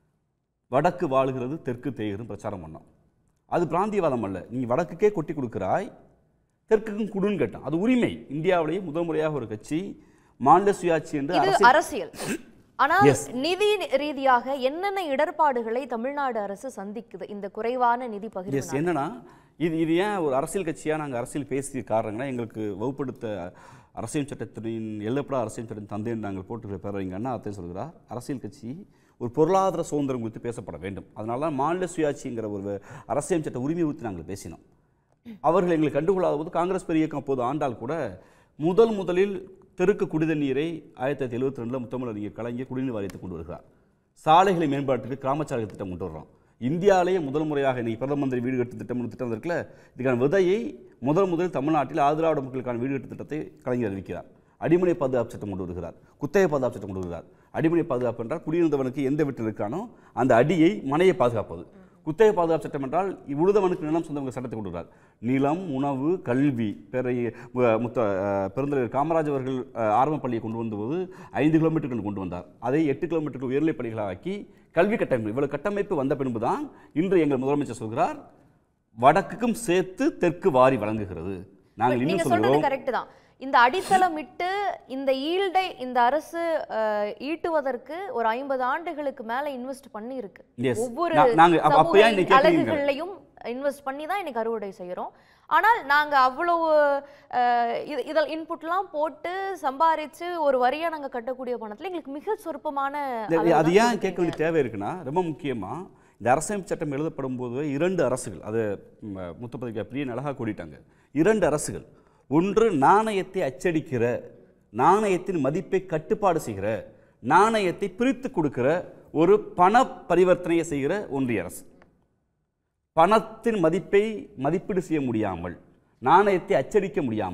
வடக்கு வாழுகிறது தெற்கு தேய்கிறது பிரச்சாரம் பண்ணோம் அது பிராந்தியவாதம் அல்ல நீ வடக்குக்கே கொட்டி கொடுக்கிறாய் தெற்குக்கும் குடுன்னு கேட்டான் அது உரிமை இந்தியாவிலேயே முதல் முறையாக ஒரு கட்சி மாநில சுயாட்சி என்று இது அரசியல் அரசியல் ஆனால் Yes. நிதி ரீதியாக என்னென்ன இடர்பாடுகளை தமிழ்நாடு அரசு சந்திக்குது இந்த குறைவான நிதி எஸ் பகிர்வு என்னன்னா இது இது ஏன் ஒரு அரசியல் கட்சியாக நாங்கள் அரசியல் பேசிய காரணங்கன்னா எங்களுக்கு வகுப்படுத்த அரசியல் சட்டத்தின் எல்லப்படா அரசியல் சட்டத்தின் தந்தைன்னு நாங்கள் போட்டுக்கிற பேர் எங்கள் அண்ணா அத்தை சொல்கிறார் அரசியல் கட்சி ஒரு பொருளாதார சுதந்திரம் குறித்து பேசப்பட வேண்டும் அதனால தான் மாநில சுயாட்சிங்கிற ஒரு அரசியல் சட்ட உரிமை குறித்து நாங்கள் பேசினோம் அவர்கள் எங்களை கண்டுகொள்ளாத போது காங்கிரஸ் பெரிய இயக்கம் அப்போது ஆண்டால் கூட முதல் முதலில் தெருக்கு குடித நீரை ஆயிரத்தி தொள்ளாயிரத்தி எழுபத்தி ரெண்டில் முத்தமிழறிஞர் கலைஞர் குடிநீர் வாரியத்தை கொண்டு வருகிறார் சாலைகளை மேம்பாட்டுக்கு கிராமச்சாலை திட்டம் கொண்டு வர்றோம் இந்தியாவிலேயே முதல் முறையாக இன்னைக்கு பிரதம மந்திரி வீடு கட்டு திட்டம் திட்டம் இருக்குல்ல இதுக்கான விதையை முதல் முதல் தமிழ்நாட்டில் ஆதிராவிட மக்களுக்கான வீடு கட்டு திட்டத்தை கலைஞர் அறிவிக்கிறார் அடிமனை பாதுகாப்பு சட்டம் கொண்டு வருகிறார் குத்தகை பாதுகாப்பு சட்டம் கொண்டு வருகிறார் அடிமனை பாதுகாப்பு என்றால் குடியிருந்தவனுக்கு எந்த வீட்டில் இருக்கானோ அந்த அடியை மனையை பாதுகாப்பது குத்தகை பாதுகாப்பு சட்டம் என்றால் உழுதவனுக்கு நிலம் சொந்தவங்க சட்டத்தை கொண்டு வருகிறார் நிலம் உணவு கல்வி பெரிய மு- முத்த அஹ், பெருந்தலைவர் காமராஜ் அவர்கள் அஹ், ஆரம்ப பள்ளியை கொண்டு வந்தபோது ஐந்து கிலோமீட்டருக்கு கொண்டு வந்தார் அதை எட்டு கிலோமீட்டருக்கு உயர்நிலைப் பள்ளிகளாக ஆக்கி கல்வி கட்டமைப்பு இவ்வளவு கட்டமைப்பு வந்த பின்பு தான் இன்று எங்கள் முதலமைச்சர் சொல்கிறார் வடக்குக்கும் சேர்த்து தெற்கு வாரி வழங்குகிறது நாங்கள் நீங்க இன்னும் சொல்றது சொல்கிறோம் கரெக்ட் தான் இந்த அடித்தளம் இட்டு இந்த ஈல்டை இந்த அரசு அஹ், ஈட்டுவதற்கு ஒரு ஐம்பது ஆண்டுகளுக்கு மேல இன்வெஸ்ட் பண்ணி இருக்கு Yes. ஒவ்வொரு நா- நாங்க அப்ப- அப்ப ஏன் சமூக இன்னைக்கு கேக்குறீங்க? அலகுகள்லையும் இன்வெஸ்ட் பண்ணி தான் இன்னைக்கு அறுவடை செய்யறோம் ஆனால் நாங்க அவ்வளவு அஹ், இது- இதில் இன்புட்லாம் போட்டு சம்பாரிச்சு ஒரு வரியா நாங்க கட்டக்கூடிய பணத்துல எங்களுக்கு மிக சொற்பமான இது- அளவு அது தான் ஏன் கேட்க கொடுக்குறீங்க. வேண்டிய தேவை இருக்குன்னா ரொம்ப முக்கியமாக இந்த அரசியல் சட்டம் எழுதப்படும் போது இரண்டு அரசுகள் அது ம, முத்தப்பதிக்க பிரியன் அழகாக கூடிட்டாங்க இரண்டு அரசுகள் ஒன்று நாணயத்தை அச்சடிக்கிற நாணயத்தின் மதிப்பை கட்டுப்பாடு செய்கிற நாணயத்தை பிரித்து கொடுக்கிற ஒரு பண பரிவர்த்தனையை செய்கிற ஒன்றிய அரசு பணத்தின் மதிப்பை மதிப்பீடு செய்ய முடியாமல் நாணயத்தை அச்சடிக்க முடியாமல்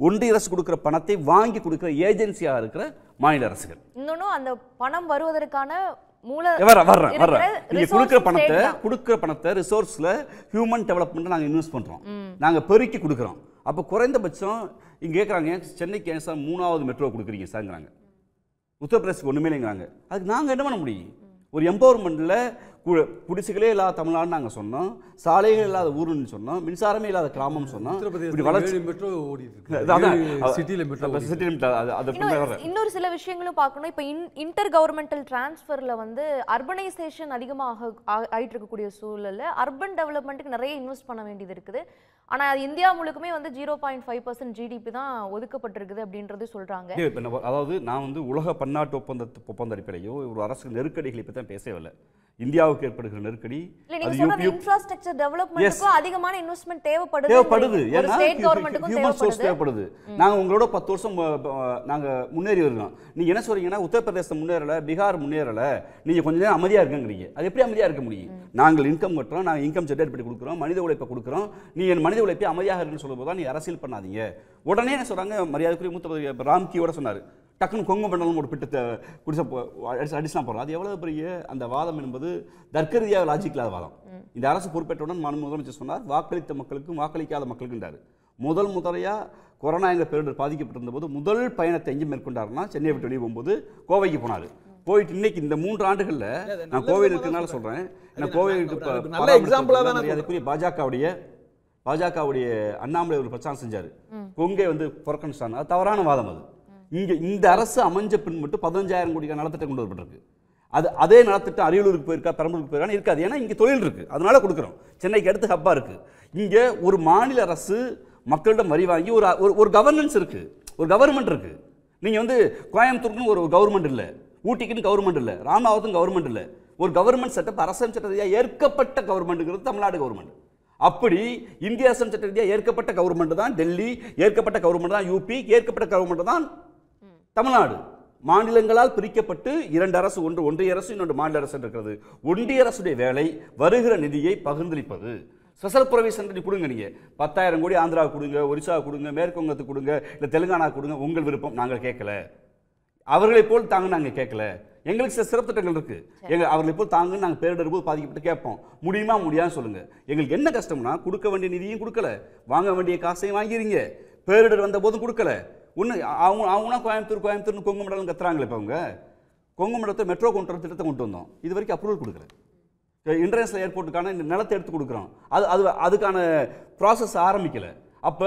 ஒன்றிய அரசு கொடுக்குற பணத்தை வாங்கி கொடுக்குற ஏஜென்சியாக இருக்கிற மாநில அரசுகள் இன்னொன்னும் அந்த பணம் வருவதற்கான மூல வர வர்றேன் இருக்கிற வர்றேன் நீங்க resource கொடுக்குற state பணத்தை தான். கொடுக்குற பணத்தை ரிசோர்ஸ்ல ஹியூமன் டெவலப்மெண்ட் நாங்க இன்வெஸ்ட் பண்றோம் நாங்க பெருக்கி கொடுக்குறோம் அப்போ குறைந்தபட்சம் இங்க கேட்குறாங்க சென்னைக்கு ஏன் சார் மூணாவது மெட்ரோ கொடுக்குறீங்க சார்ங்கிறாங்க உத்தரப்பிரதேசத்துக்கு ஒண்ணுமே இல்லைங்கிறாங்க அதுக்கு நாங்க என்ன பண்ண முடியும் ஒரு எம்பவர்மெண்ட்டில் குடிசைகளே இல்லாத தமிழ்நாடு நாங்க சொன்னோம் சாலைகள் இல்லாத ஊருன்னு சொன்னோம் மின்சாரமே இல்லாத கிராமம் சொன்னோம் இப்படி உத்தரப்பிரதேசத்தில் வளர்ச்சி ஏழு மெட்ரோ ஓடிட்டு இருக்கு அதான், ஏழு சிட்டியில் மெட்ரோ அப்ப city limit, அது- அது பின்னாடி இன்னொரு வர்றேன். இன்னொரு சில விஷயங்களும் பார்க்கணும் இப்போ இன் இன்டர் கவர்மெண்டல் டிரான்ஸ்ஃபரில் வந்து அர்பனைசேஷன் அதிகமாக ஆ- ஆயிட்டு இருக்கக்கூடிய சூழல்ல அர்பன் டெவலப்மெண்ட்டுக்கு நிறைய இன்வெஸ்ட் பண்ண வேண்டியது இருக்குது ஆனா அது இந்தியா முழுக்குமே வந்து zero point five percent GDP தான் ஒதுக்கப்பட்டிருக்குது அப்படின்றது சொல்றாங்க இல்ல, இப்ப நம்ம- அதாவது நான் வந்து உலக பன்னாட்டு ஒப்பந்த ஒப்பந்த அடிப்படையோ ஒரு அரசு நெருக்கடிகளை பற்றி தான் பேசவே இல்லை இந்தியாவுக்கு ஏற்படுகிற நெருக்கடி இல்ல நீங்க அது சொல்றது யூபி இன்ஃப்ராஸ்ட்ரக்சர் டெவலப்மெண்ட்டுக்கும் அதிகமான இன்வெஸ்ட்மெண்ட் தேவைப்படுது தேவைப்படுது ஒரு ஏன்னா ஸ்டேட் கவர்மெண்ட்டுக்கும் ஹியூமன் சோர்ஸ் தேவைப்படுது தேவைப்படுது நாங்க உங்களோட பத்து வருஷம் அஹ், அஹ், நாங்க முன்னேறி இருக்கோம் நீங்க என்ன சொல்றீங்கன்னா உத்தரப்பிரதேசம் முன்னேறல பீகார் முன்னேறல நீங்க கொஞ்ச நேரம் அமைதியா இருக்குங்கிறீங்க அது எப்படி அமைதியா இருக்க முடியும் நாங்கள் இன்கம் கட்டுறோம் நாங்க இன்கம் ஜெனரேட் பண்ணி கொடுக்குறோம் மனித உழைப்பை கொடுக்குறோம் நீ என் மனித உழைப்பை அமைதியாக இருக்குன்னு சொல்லும்போது தான் நீ அரசியல் பண்ணாதீங்க உடனே என்ன சொல்றாங்க மரியாதைக்குரிய மூத்த பதவி- இப்ப ராம்கியோட சொன்னாரு டக்குன்னு கொங்கு மண்டலம் ஒரு பிட்டு குடிசை அடிச்சுலாம் போகிறோம் அது எவ்வளவு பெரிய அந்த வாதம் என்பது தர்க்க ரீதியாக லாஜிக் இல்லாத வாதம் இந்த அரசு பொறுப்பேற்றவுடன் மாண்பு முதலமைச்சர் சொன்னார் வாக்களித்த மக்களுக்கும் வாக்களிக்காத மக்களுக்குன்றாரு முதல் முறையா கொரோனா என்ற பேரிடர் பாதிக்கப்பட்டிருந்த போது முதல் பயணத்தை எங்கே மேற்கொண்டாருன்னா சென்னையை விட்டு வெளியே போகும்போது கோவைக்கு போனார் போயிட்டு இன்னைக்கு இந்த மூன்று ஆண்டுகள்ல அது நான் நல்ல கோவையில் விதமா இருக்கனால தான் சொல்றேன் அது நான் நல்ல- கோவைக்கு ஒரு- ப- ஒரு நல்ல பாராளுமன்ற example ஆ தான் நான் தொகுதியில் அதுக்குரிய பாஜகவுடைய பாஜகவுடைய அண்ணாமலை ஒரு பிரச்சாரம் செஞ்சாரு கொங்கை வந்து புறக்கணிச்சாங்க அது தவறான வாதம் அது இங்க இந்த அரசு அமைஞ்ச பின் மட்டும் பதினஞ்சாயிரம் கோடி நலத்திட்டம் கொண்டு வரப்பட்டிருக்கு அது அதே நலத்திட்டம் அரியலூருக்கு போயிருக்கா பெரம்பலூருக்கு போயிருக்கா இருக்காது ஏன்னா இங்க தொழில் இருக்கு அதனால கொடுக்குறோம் சென்னைக்கு அடுத்து ஹப்பா இருக்கு இங்க ஒரு மாநில அரசு மக்களிடம் வரி வாங்கி ஒரு ஒரு- ஒரு கவர்னன்ஸ் இருக்கு ஒரு கவர்மெண்ட் இருக்கு நீங்க வந்து கோயம்புத்தூருக்குன்னு ஒரு கவர்மெண்ட் இல்ல ஊட்டிக்குன்னு கவர்மெண்ட் இல்ல ராமநாதத்துக்கும் கவர்மெண்ட் இல்ல ஒரு கவர்மெண்ட் செட்டப் அரசன் சட்ட ரீதியாக ஏற்கப்பட்ட கவர்மெண்ட்டுங்கிறது தமிழ்நாடு கவர்மெண்ட் அப்படி இந்திய அரசன் சட்ட ரீதியாக ஏற்கப்பட்ட கவர்மெண்ட் தான் டெல்லி ஏற்கப்பட்ட கவர்மெண்ட் தான் யூபி ஏற்கப்பட்ட கவர்மெண்ட் தான் தமிழ்நாடு மாநிலங்களால் பிரிக்கப்பட்டு இரண்டு அரசு ஒன்று ஒன்றிய அரசு இன்னொன்று மாநில அரசு இருக்கிறது ஒன்றிய அரசுடைய வேலை வருகிற நிதியை பகிர்ந்தளிப்பது ஸ்பெஷல் ப்ரொவிஷன் நீ கொடுங்க நீங்க பத்தாயிரம் கோடி ஆந்திரா கொடுங்க ஒரிசா கொடுங்க மேற்கு வங்கத்துக்கு கொடுங்க இல்லை தெலுங்கானா கொடுங்க உங்கள் விருப்பம் நாங்கள் கேட்கல அவர்களைப் போல் தாங்க நாங்கள் கேட்கல எங்களுக்கு சில சிறப்பு திட்டங்கள் இருக்கு எங்க அவர்களைப் போல் தாங்க நாங்கள் பேரிடர் போது பாதிக்கப்பட்டு கேட்போம் முடியுமா முடியாதுன்னு சொல்லுங்க எங்களுக்கு என்ன கஷ்டம்னா கொடுக்க வேண்டிய நிதியும் கொடுக்கல வாங்க வேண்டிய காசையும் வாங்கிறீங்க பேரிடர் வந்த போதும் கொடுக்கல ஒன்று அவங்க அவங்களாம் கோயம்புத்தூர் கோயம்புத்தூர்னு கொங்கு மண்டலம் கத்துறாங்களே இப்போ அவங்க கொங்கு மண்டலத்தை மெட்ரோ கொண்டு வர திட்டத்தை கொண்டு வந்தோம் இது வரைக்கும் அப்ரூவல் கொடுக்கல இன்டர்நேஷனல் ஏர்போர்ட்டுக்கான இந்த நிலத்தை எடுத்து கொடுக்குறோம் அது அது அதுக்கான ப்ராசஸ் ஆரம்பிக்கல அப்போ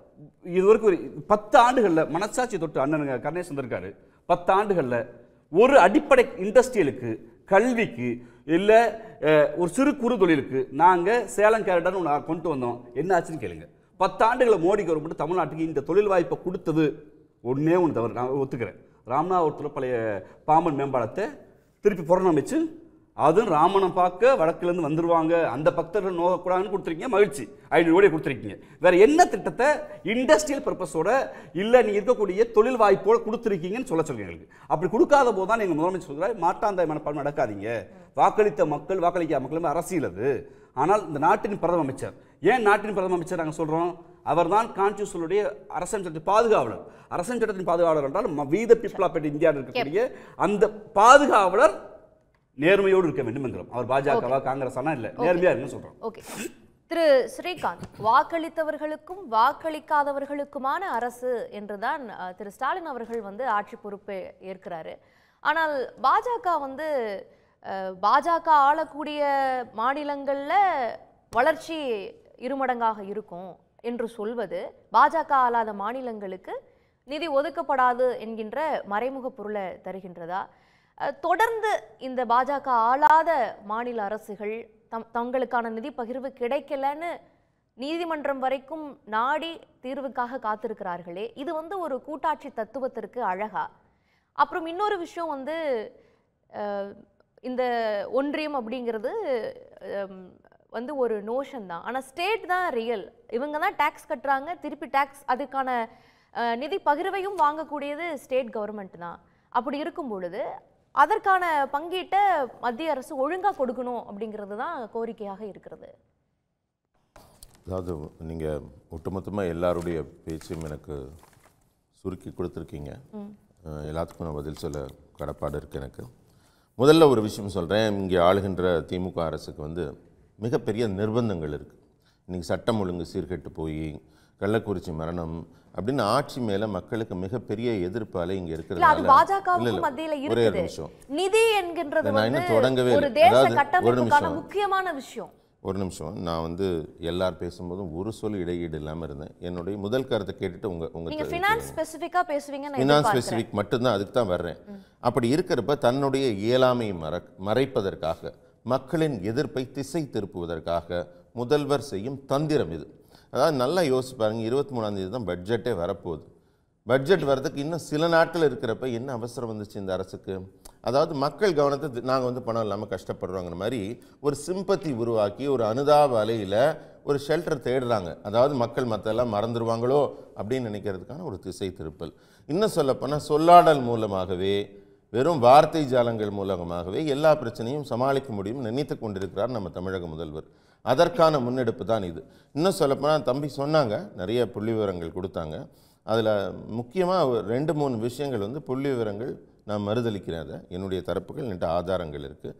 இது வரைக்கும் ஒரு பத்து ஆண்டுகளில் மனசாட்சி தொட்டு அண்ணனுங்க கணேசன் இருக்காரு பத்து ஆண்டுகளில் ஒரு அடிப்படை இண்டஸ்ட்ரியலுக்கு கல்விக்கு இல்லை ஒரு சிறு குறு தொழிலுக்கு நாங்கள் சேலம் கேரட்டர்னு ஒன்று கொண்டு வந்தோம் என்ன ஆச்சுன்னு கேளுங்க பத்து ஆண்டுகளை மோடி கவர்மெண்ட் தமிழ்நாட்டுக்கு இந்த தொழில் வாய்ப்பை கொடுத்தது ஒன்றே ஒன்று தவறு நான் ஒத்துக்கிறேன் ராமநாதபுரத்தில் பழைய பாம்பன் மேம்பாலத்தை திருப்பி புறணமைச்சு அதுவும் ராமனை பார்க்க வடக்குலேருந்து வந்துருவாங்க அந்த பக்தர்கள் நோகக்கூடாதுன்னு கொடுத்துருக்கீங்க மகிழ்ச்சி ஐநூறு கோடி கொடுத்துருக்கீங்க வேற என்ன திட்டத்தை இண்டஸ்ட்ரியல் பர்பஸோட இல்லை நீ இருக்கக்கூடிய தொழில் வாய்ப்போட கொடுத்துருக்கீங்கன்னு சொல்ல சொல்லுங்க எங்களுக்கு அப்படி கொடுக்காத போது தான் நீங்கள் முதலமைச்சர் சொல்கிறார் மாட்டாந்தாய் மனப்பான்மை நடக்காதீங்க வாக்களித்த மக்கள் வாக்களிக்காத மக்களுமே அரசியல் அது ஆனால் இந்த நாட்டின் பிரதம அமைச்சர் ஏன் நாட்டின் பிரதம அமைச்சர் நாங்கள் சொல்கிறோம் அவர்தான் கான்ஸ்டியூஷனுடைய அரசன் சட்டத்தின் பாதுகாவலர் அரசன் சட்டத்தின் பாதுகாவலர் என்றால் வீத பீப்புள் ஆஃப் இந்தியாவில் இருக்கக்கூடிய அந்த பாதுகாவலர் நேர்மையோடு இருக்க வேண்டும் என்கிறோம் அவர் பாஜகவா காங்கிரஸ் ஆனா இல்ல நேர்மையா இருக்குன்னு சொல்றோம் ஓகே திரு ஸ்ரீகாந்த் வாக்களித்தவர்களுக்கும் வாக்களிக்காதவர்களுக்குமான அரசு என்றுதான் அஹ், திரு ஸ்டாலின் அவர்கள் வந்து ஆட்சி பொறுப்பை ஏற்கிறாரு ஆனால் பாஜக வந்து அஹ், பாஜக ஆளக்கூடிய மாநிலங்கள்ல வளர்ச்சி இருமடங்காக இருக்கும் என்று சொல்வது பாஜக ஆளாத மாநிலங்களுக்கு நிதி ஒதுக்கப்படாது என்கின்ற மறைமுக பொருளை தருகின்றதா அஹ், தொடர்ந்து இந்த பாஜக ஆளாத மாநில அரசுகள் தம் தங்களுக்கான நிதி பகிர்வு கிடைக்கலன்னு நீதிமன்றம் வரைக்கும் நாடி தீர்வுக்காக காத்திருக்கிறார்களே இது வந்து ஒரு கூட்டாட்சி தத்துவத்திற்கு அழகா அப்புறம் இன்னொரு விஷயம் வந்து அஹ், இந்த ஒன்றியம் அப்படிங்கிறது அம், வந்து ஒரு நோஷன் தான் ஆனால் ஸ்டேட் தான் ரியல் இவங்க தான் டேக்ஸ் கட்டுறாங்க திருப்பி டேக்ஸ் அதுக்கான அஹ், நிதி பகிர்வையும் வாங்கக்கூடியது ஸ்டேட் கவர்மெண்ட் தான் அப்படி இருக்கும் பொழுது அதற்கான பங்கீட்டை மத்திய அரசு ஒழுங்கா கொடுக்கணும் அப்படிங்கிறது தான் கோரிக்கையாக இருக்கிறது அதாவது நீங்கள் ஒட்டுமொத்தமாக எல்லாருடைய பேச்சையும் எனக்கு சுருக்கி கொடுத்துருக்கீங்க அஹ், எல்லாத்துக்கும் நான் பதில் சொல்ல கடப்பாடு இருக்கு எனக்கு முதல்ல ஒரு விஷயம் சொல்கிறேன் இங்கே ஆளுகின்ற திமுக அரசுக்கு வந்து மிகப்பெரிய நிர்பந்தங்கள் இருக்குது இன்றைக்கி சட்டம் ஒழுங்கு சீர்கெட்டு போய் கள்ளக்குறிச்சி மரணம் அப்படின்னு ஆட்சி மேலே மக்களுக்கு மிகப்பெரிய எதிர்ப்பு அலை இங்கே இல்ல அது இருக்கிறதுனால இல்ல, பாஜகவுக்கும் இல்ல, மத்தியில ஒரே ஒரு இருக்குது நிமிஷம் நிதி என்கின்றது நான் வந்து இன்னும் தொடங்கவே ஒரு இல்லை. தேச அதாவது ஒரு கட்டமைப்புக்கான நிமிஷம். முக்கியமான விஷயம் ஒரு நிமிஷம் நான் வந்து எல்லார் பேசும்போதும் ஒரு சொல் இடையீடு இல்லாமல் இருந்தேன் என்னுடைய முதல் கருத்தை கேட்டுட்டு உங்கள் நீங்க உங்கள் ஃபினான்ஸ் ஸ்பெசிஃபிக்கா பேசுவீங்க நான் ஃபினான்ஸ் எதிர்பார்க்கிறேன் ஸ்பெசிஃபிக் மட்டும்தான் அதுக்கு தான் வர்றேன் அப்படி இருக்கிறப்ப தன்னுடைய இயலாமையை மற மறைப்பதற்காக மக்களின் எதிர்ப்பை திசை திருப்புவதற்காக முதல்வர் செய்யும் தந்திரம் இது அதாவது நல்லா யோசிச்சு பாருங்க இருபத்தி மூணாம் தேதி தான் பட்ஜெட்டே வரப்போகுது பட்ஜெட் வர்றதுக்கு இன்னும் சில நாட்கள் இருக்கிறப்ப என்ன அவசரம் வந்துச்சு இந்த அரசுக்கு அதாவது மக்கள் கவனத்தை நாங்கள் வந்து பணம் இல்லாமல் கஷ்டப்படுறோங்கிற மாதிரி ஒரு சிம்பத்தி உருவாக்கி ஒரு அனுதாப அலையில் ஒரு ஷெல்டர் தேடுறாங்க அதாவது மக்கள் மற்றெல்லாம் மறந்துடுவாங்களோ அப்படின்னு நினைக்கிறதுக்கான ஒரு திசை திருப்பல் இன்னும் சொல்லப்போனால் சொல்லாடல் மூலமாகவே வெறும் வார்த்தை ஜாலங்கள் மூலமாகவே எல்லா பிரச்சனையும் சமாளிக்க முடியும் நினைத்து கொண்டிருக்கிறார் நம்ம தமிழக முதல்வர் அதற்கான முன்னெடுப்பு தான் இது இன்னும் சொல்லப்போனால் தம்பி சொன்னாங்க நிறைய புள்ளி விவரங்கள் கொடுத்தாங்க அதில் முக்கியமாக ரெண்டு மூணு விஷயங்கள் வந்து புள்ளி விவரங்கள் நான் மறுதளிக்கிறேன் அதை என்னுடைய தரப்புகள் என்கிட்ட ஆதாரங்கள் இருக்குது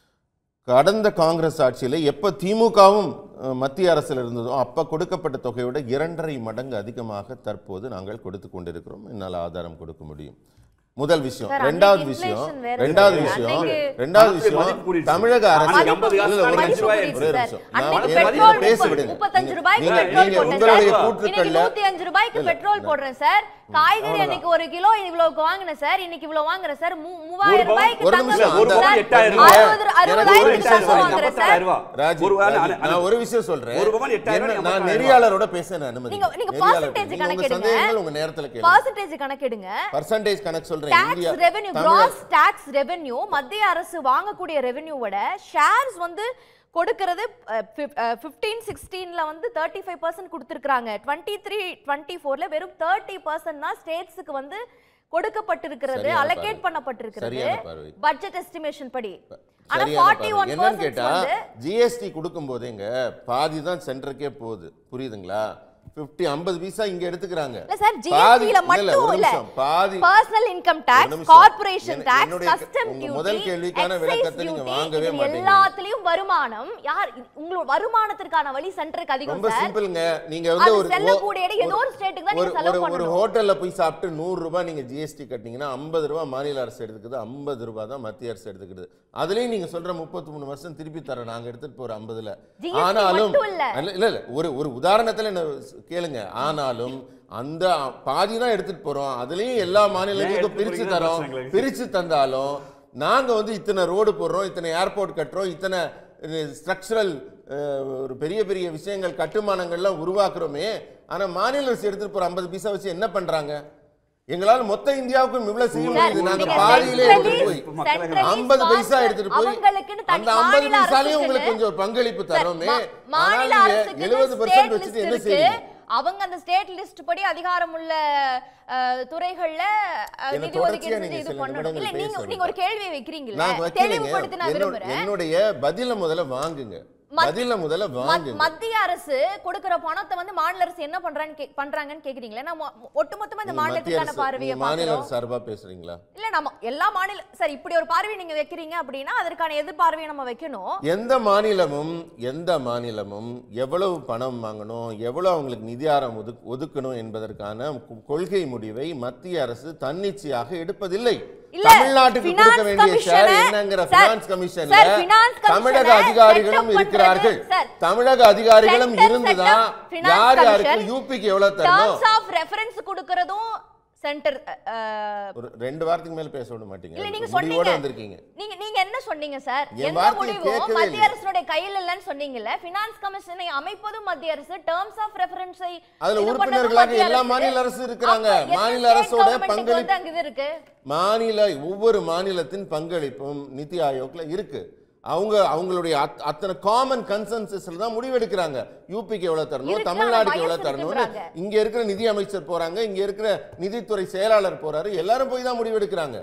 கடந்த காங்கிரஸ் ஆட்சியில் எப்போ திமுகவும் அஹ், மத்திய அரசில் இருந்ததோ அப்போ கொடுக்கப்பட்ட தொகையை விட இரண்டரை மடங்கு அதிகமாக தற்போது நாங்கள் கொடுத்து கொண்டிருக்கிறோம் என்னால் ஆதாரம் கொடுக்க முடியும் முதல் விஷயம் Sir, ரெண்டாவது அன்னைக்கு விஷயம் inflation வேற ரெண்டாவது இருக்கு. விஷயம் அன்னைக்கு- ரெண்டாவது மதிப்பு விஷயம் கூடிடுச்சு. தமிழக அரசு அன்னைக்கு இல்ல, ஐம்பது காசு இல்ல, ஒரு மதிப்பு நிமிஷம், கூடிடுச்சு ஒரே சார். நிமிஷம். அன்னைக்கு நான் பெட்ரோல் என்ன பேச விடுங்க. முப்பத்தஞ்சு ரூபாய்க்கு நீங்க- பெட்ரோல் நீங்க போட்டேன் உங்களுடைய சார். கூற்றுக்கள்ல- இன்னைக்கு நூத்தி அஞ்சு ரூபாய்க்கு இல்ல, பெட்ரோல் இல்ல. போடுறேன் சார் காய்கறி அன்னைக்கு ஒரு கிலோ இவ்வளவுக்கு வாங்கினேன் சார் இன்னைக்கு இவ்வளவு வாங்குறேன் சார் மூ- மூவாயிரம் ஒரு பவுன், ரூபாய்க்கு ஒரு தங்கம் நிமிஷம், ஒரு அந்த- பவுன் சார். எட்டாயிரம் ரூபாய். அறுபது எனக்கு ஒரு அறுபதாயிரத்துக்கு நிமிஷம் தங்கம் சொல்லுங்க. வாங்குறேன் சார் ராஜி, ஒரு வேளை ராஜி, அனு- நான் ஒரு விஷயம் சொல்றேன் ஒரு பவன் எட்டாயிரம் என்ன- ரூபாய், நான் எண்பத்தாயிரம் நெறியாளரோட பேச அனுமதி நீங்க நீங்க நெறியாளர் பர்சன்டேஜ் நீங்க உங்க கணக்கெடுங்க சந்தேகங்கள் உங்க நேரத்துல கேளுங்க பர்சன்டேஜ் கணக்கெடுங்க பர்சன்டேஜ் கணக்கு சொல்றேன் டாக்ஸ் இந்தியா ரெவென்யூ தமிழக- கிராஸ் டாக்ஸ் ரெவென்யூ மத்திய அரசு வாங்கக்கூடிய ரெவென்யூவோட ஷேர்ஸ் வந்து கொடுக்கிறது ஃபிஃப்டீன் சிக்ஸ்டீன்ல வந்து தேர்ட்டி ஃபைவ் பர்சன்ட் கொடுத்துருக்காங்க டுவெண்ட்டி த்ரீ டுவெண்ட்டி ஃபோர்ல வெறும் தேர்ட்டி பர்சன்ட் தான் ஸ்டேட்ஸுக்கு வந்து கொடுக்கப்பட்டிருக்கிறது சரியான அலோகேட் பார்வை. பண்ணப்பட்டிருக்கிறது சரியான பார்வை. பட்ஜெட் எஸ்டிமேஷன் படி ஆனா சரியான ஃபார்ட்டி பார்வை. ஒன் என்னன்னு கேட்டா வந்து ஜிஎஸ்டி கொடுக்கும் போதேங்க பாதி தான் சென்டருக்கே போகுது புரியுதுங்களா 50 ஐம்பது பைசா இங்க எடுத்துக்கிறாங்க இல்ல சார் பாதி- ஜிஎஸ்டில இல்ல, இல்ல, மட்டும் ஒரு இல்ல நிமிஷம், பாதி பர்சனல் இன்கம் ஒரு டாக்ஸ் நிமிஷம். கார்ப்பரேஷன் என- டாக்ஸ் என்னுடைய கஸ்டம் உங்க டியூட்டி முதல் கேள்விக்கான விளக்கத்தை நீங்க வாங்கவே மாட்டீங்க. எல்லாத்துலயும் வருமானம் யார் உங்களோட வருமானத்திற்கான வழி சென்டருக்கு அதிகம் ரொம்ப சார் சிம்பிள்ங்க நீங்க வந்து அது ஒரு செல்லக்கூடிய இடம் ஏதோ ஒரு- ஒரு ஸ்டேட்டுக்கு தான் ஒரு நீங்க செலவு ஒரு- ஒரு பண்ணணும் ஹோட்டல்ல போய் சாப்பிட்டு நூறு ரூபாய் நீங்க ஜிஎஸ்டி கட்டினீங்கன்னா ஐம்பது ரூபாய் மாநில அரசு எடுத்துக்குது ஐம்பது ரூபாய் தான் மத்திய அரசு எடுத்துக்குது அதுலயும் நீங்க சொல்ற முப்பத்தி மூணு வருஷம் திருப்பி தரேன் நாங்க எடுத்துட்டு போற ஐம்பதுல GST ஆனாலும் மட்டும் இல்ல. இல்ல இல்ல இல்ல ஒரு ஒரு உதாரணத்துல என்ன கேளுங்க ஆனாலும் அந்த பாதி தான் எடுத்துட்டு போறோம் அதுலயும் எல்லா மாநிலங்களுக்கும் எடுத்துட்டு பிரிச்சு போறீங்கன்னு தரோம் பிரச்சனை எங்களுக்கு. பிரிச்சு தந்தாலும் நாங்க வந்து இத்தனை ரோடு போடுறோம் இத்தனை ஏர்போர்ட் கட்டுறோம் இத்தனை ஸ்ட்ரக்சரல் ஒரு பெரிய பெரிய விஷயங்கள் கட்டுமானங்கள்லாம் உருவாக்குறோமே ஆனா மாநில அரசு எடுத்துட்டு போற ஐம்பது பைசா வச்சு என்ன பண்றாங்க எங்களால மொத்த இந்தியாவுக்கும் இவ்வளவு செய்ய சார், முடியுது நாங்க நீங்க பாதியிலே எடுத்துட்டு போய் centralist- centralist ஐம்பது பைசா sponsor, எடுத்துட்டு போய் அவங்களுக்குன்னு தனி அந்த ஐம்பது மாநில பைசாலையும் உங்களுக்கு அரசுக்குன்னு- கொஞ்சம் ஒரு பங்களிப்பு சார், தரோமே மா- மாநில ஆனால் நீங்க அரசுக்கு எழுபது state பர்சன்ட் list வச்சுட்டு என்ன இருக்கு. செய்வீங்க அவங்க அந்த ஸ்டேட் லிஸ்ட் படி அதிகாரம் உள்ள அஹ், துறைகள்ல அஹ், என்ன நிதி தொடர்ச்சியா ஒதுக்கீடு நீங்க செஞ்சு இது சில பண்ணணும் நிமிடங்கள் இல்ல நீங்க பேச நீங்க ஒரு விடுங்க. கேள்வி வைக்கிறீங்கல்ல நான் வைக்கலைங்க தெளிவுபடுத்த நான் என்னோட- விரும்புறேன் என்னுடைய பதில முதல்ல வாங்குங்க மத்- பதில முதல்ல மத்- வாங்குங்க மத்திய அரசு கொடுக்கிற பணத்தை வந்து மாநில அரசு என்ன பண்றான்னு கே- பண்றாங்கன்னு கேக்குறீங்களா நம்ம ஒட்டுமொத்தமா இந்த நீங்க மத்திய மாநிலத்துக்கான அரசு பார்வையை நீங்க மாநில பாக்குறோம் அரசு சார்பா பேசுறீங்களா இல்ல நம்ம எல்லா மாநில சார் இப்படி ஒரு பார்வை நீங்க வைக்கிறீங்க அப்படின்னா அதற்கான எதிர்பார்வையை நம்ம வைக்கணும் எந்த மாநிலமும் எந்த மாநிலமும் எவ்வளவு பணம் வாங்கணும் எவ்வளவு அவங்களுக்கு நிதியாரம் ஒதுக் ஒதுக்கணும் என்பதற்கான கொ- கொள்கை முடிவை மத்திய அரசு தன்னிச்சையாக எடுப்பதில்லை இல்ல, தமிழ்நாட்டுக்கு finance கொடுக்க வேண்டிய ஷேர் commission-அ- என்னங்கிற சார், பினான்ஸ் கமிஷன்ல சார், finance தமிழக commission-அ அதிகாரிகளும் set up இருக்கிறார்கள் பண்றது, சார். தமிழக அதிகாரிகளும் Center இருந்துதான் set up finance யார் யாருக்கு commission, யூபிக்கு எவ்வளவு தரணும் டர்ம்ஸ் ஆஃப் ரெஃபரன்ஸ் கொடுக்கறதும் சென்டர் ஒரு ரெண்டு வாரத்துக்கு மேல பேச விட மாட்டீங்க இல்ல நீங்க முடிவோட சொன்னீங்க வந்திருக்கீங்க நீங்க நீங்க என்ன சொன்னீங்க சார் என் எந்த வார்த்தையை முடிவும் கேட்கவே மத்திய இல்லை. அரசுடைய கையில் இல்லைன்னு சொன்னீங்கல்ல பினான்ஸ் கமிஷனை அமைப்பதும் மத்திய அரசு டர்ம்ஸ் ஆஃப் ரெஃபரன்ஸை அதுல உறுப்பினர்களாக எல்லா மாநில அரசு இருக்கிறாங்க. மாநில அரசோட பங்களிப்பு- அங்க இது இருக்கு மாநில ஒவ்வொரு மாநிலத்தின் பங்களிப்பும் நிதி ஆயோக்ல இருக்கு அவங்க அவங்களுடைய அத்- அத்தனை காமன் கன்சென்சஸ்ல தான் முடிவெடுக்கிறாங்க யூபிக்கு எவ்வளவு தரணும் இருக்கு, தமிழ்நாடுக்கு ஆனா எவ்வளவு bias தரணும்னு இருக்குன்றாங்க. இங்க இருக்கிற நிதி அமைச்சர் போறாங்க இங்க இருக்கிற நிதித்துறை செயலாளர் போறாரு எல்லாரும் போய் தான் முடிவெடுக்கிறாங்க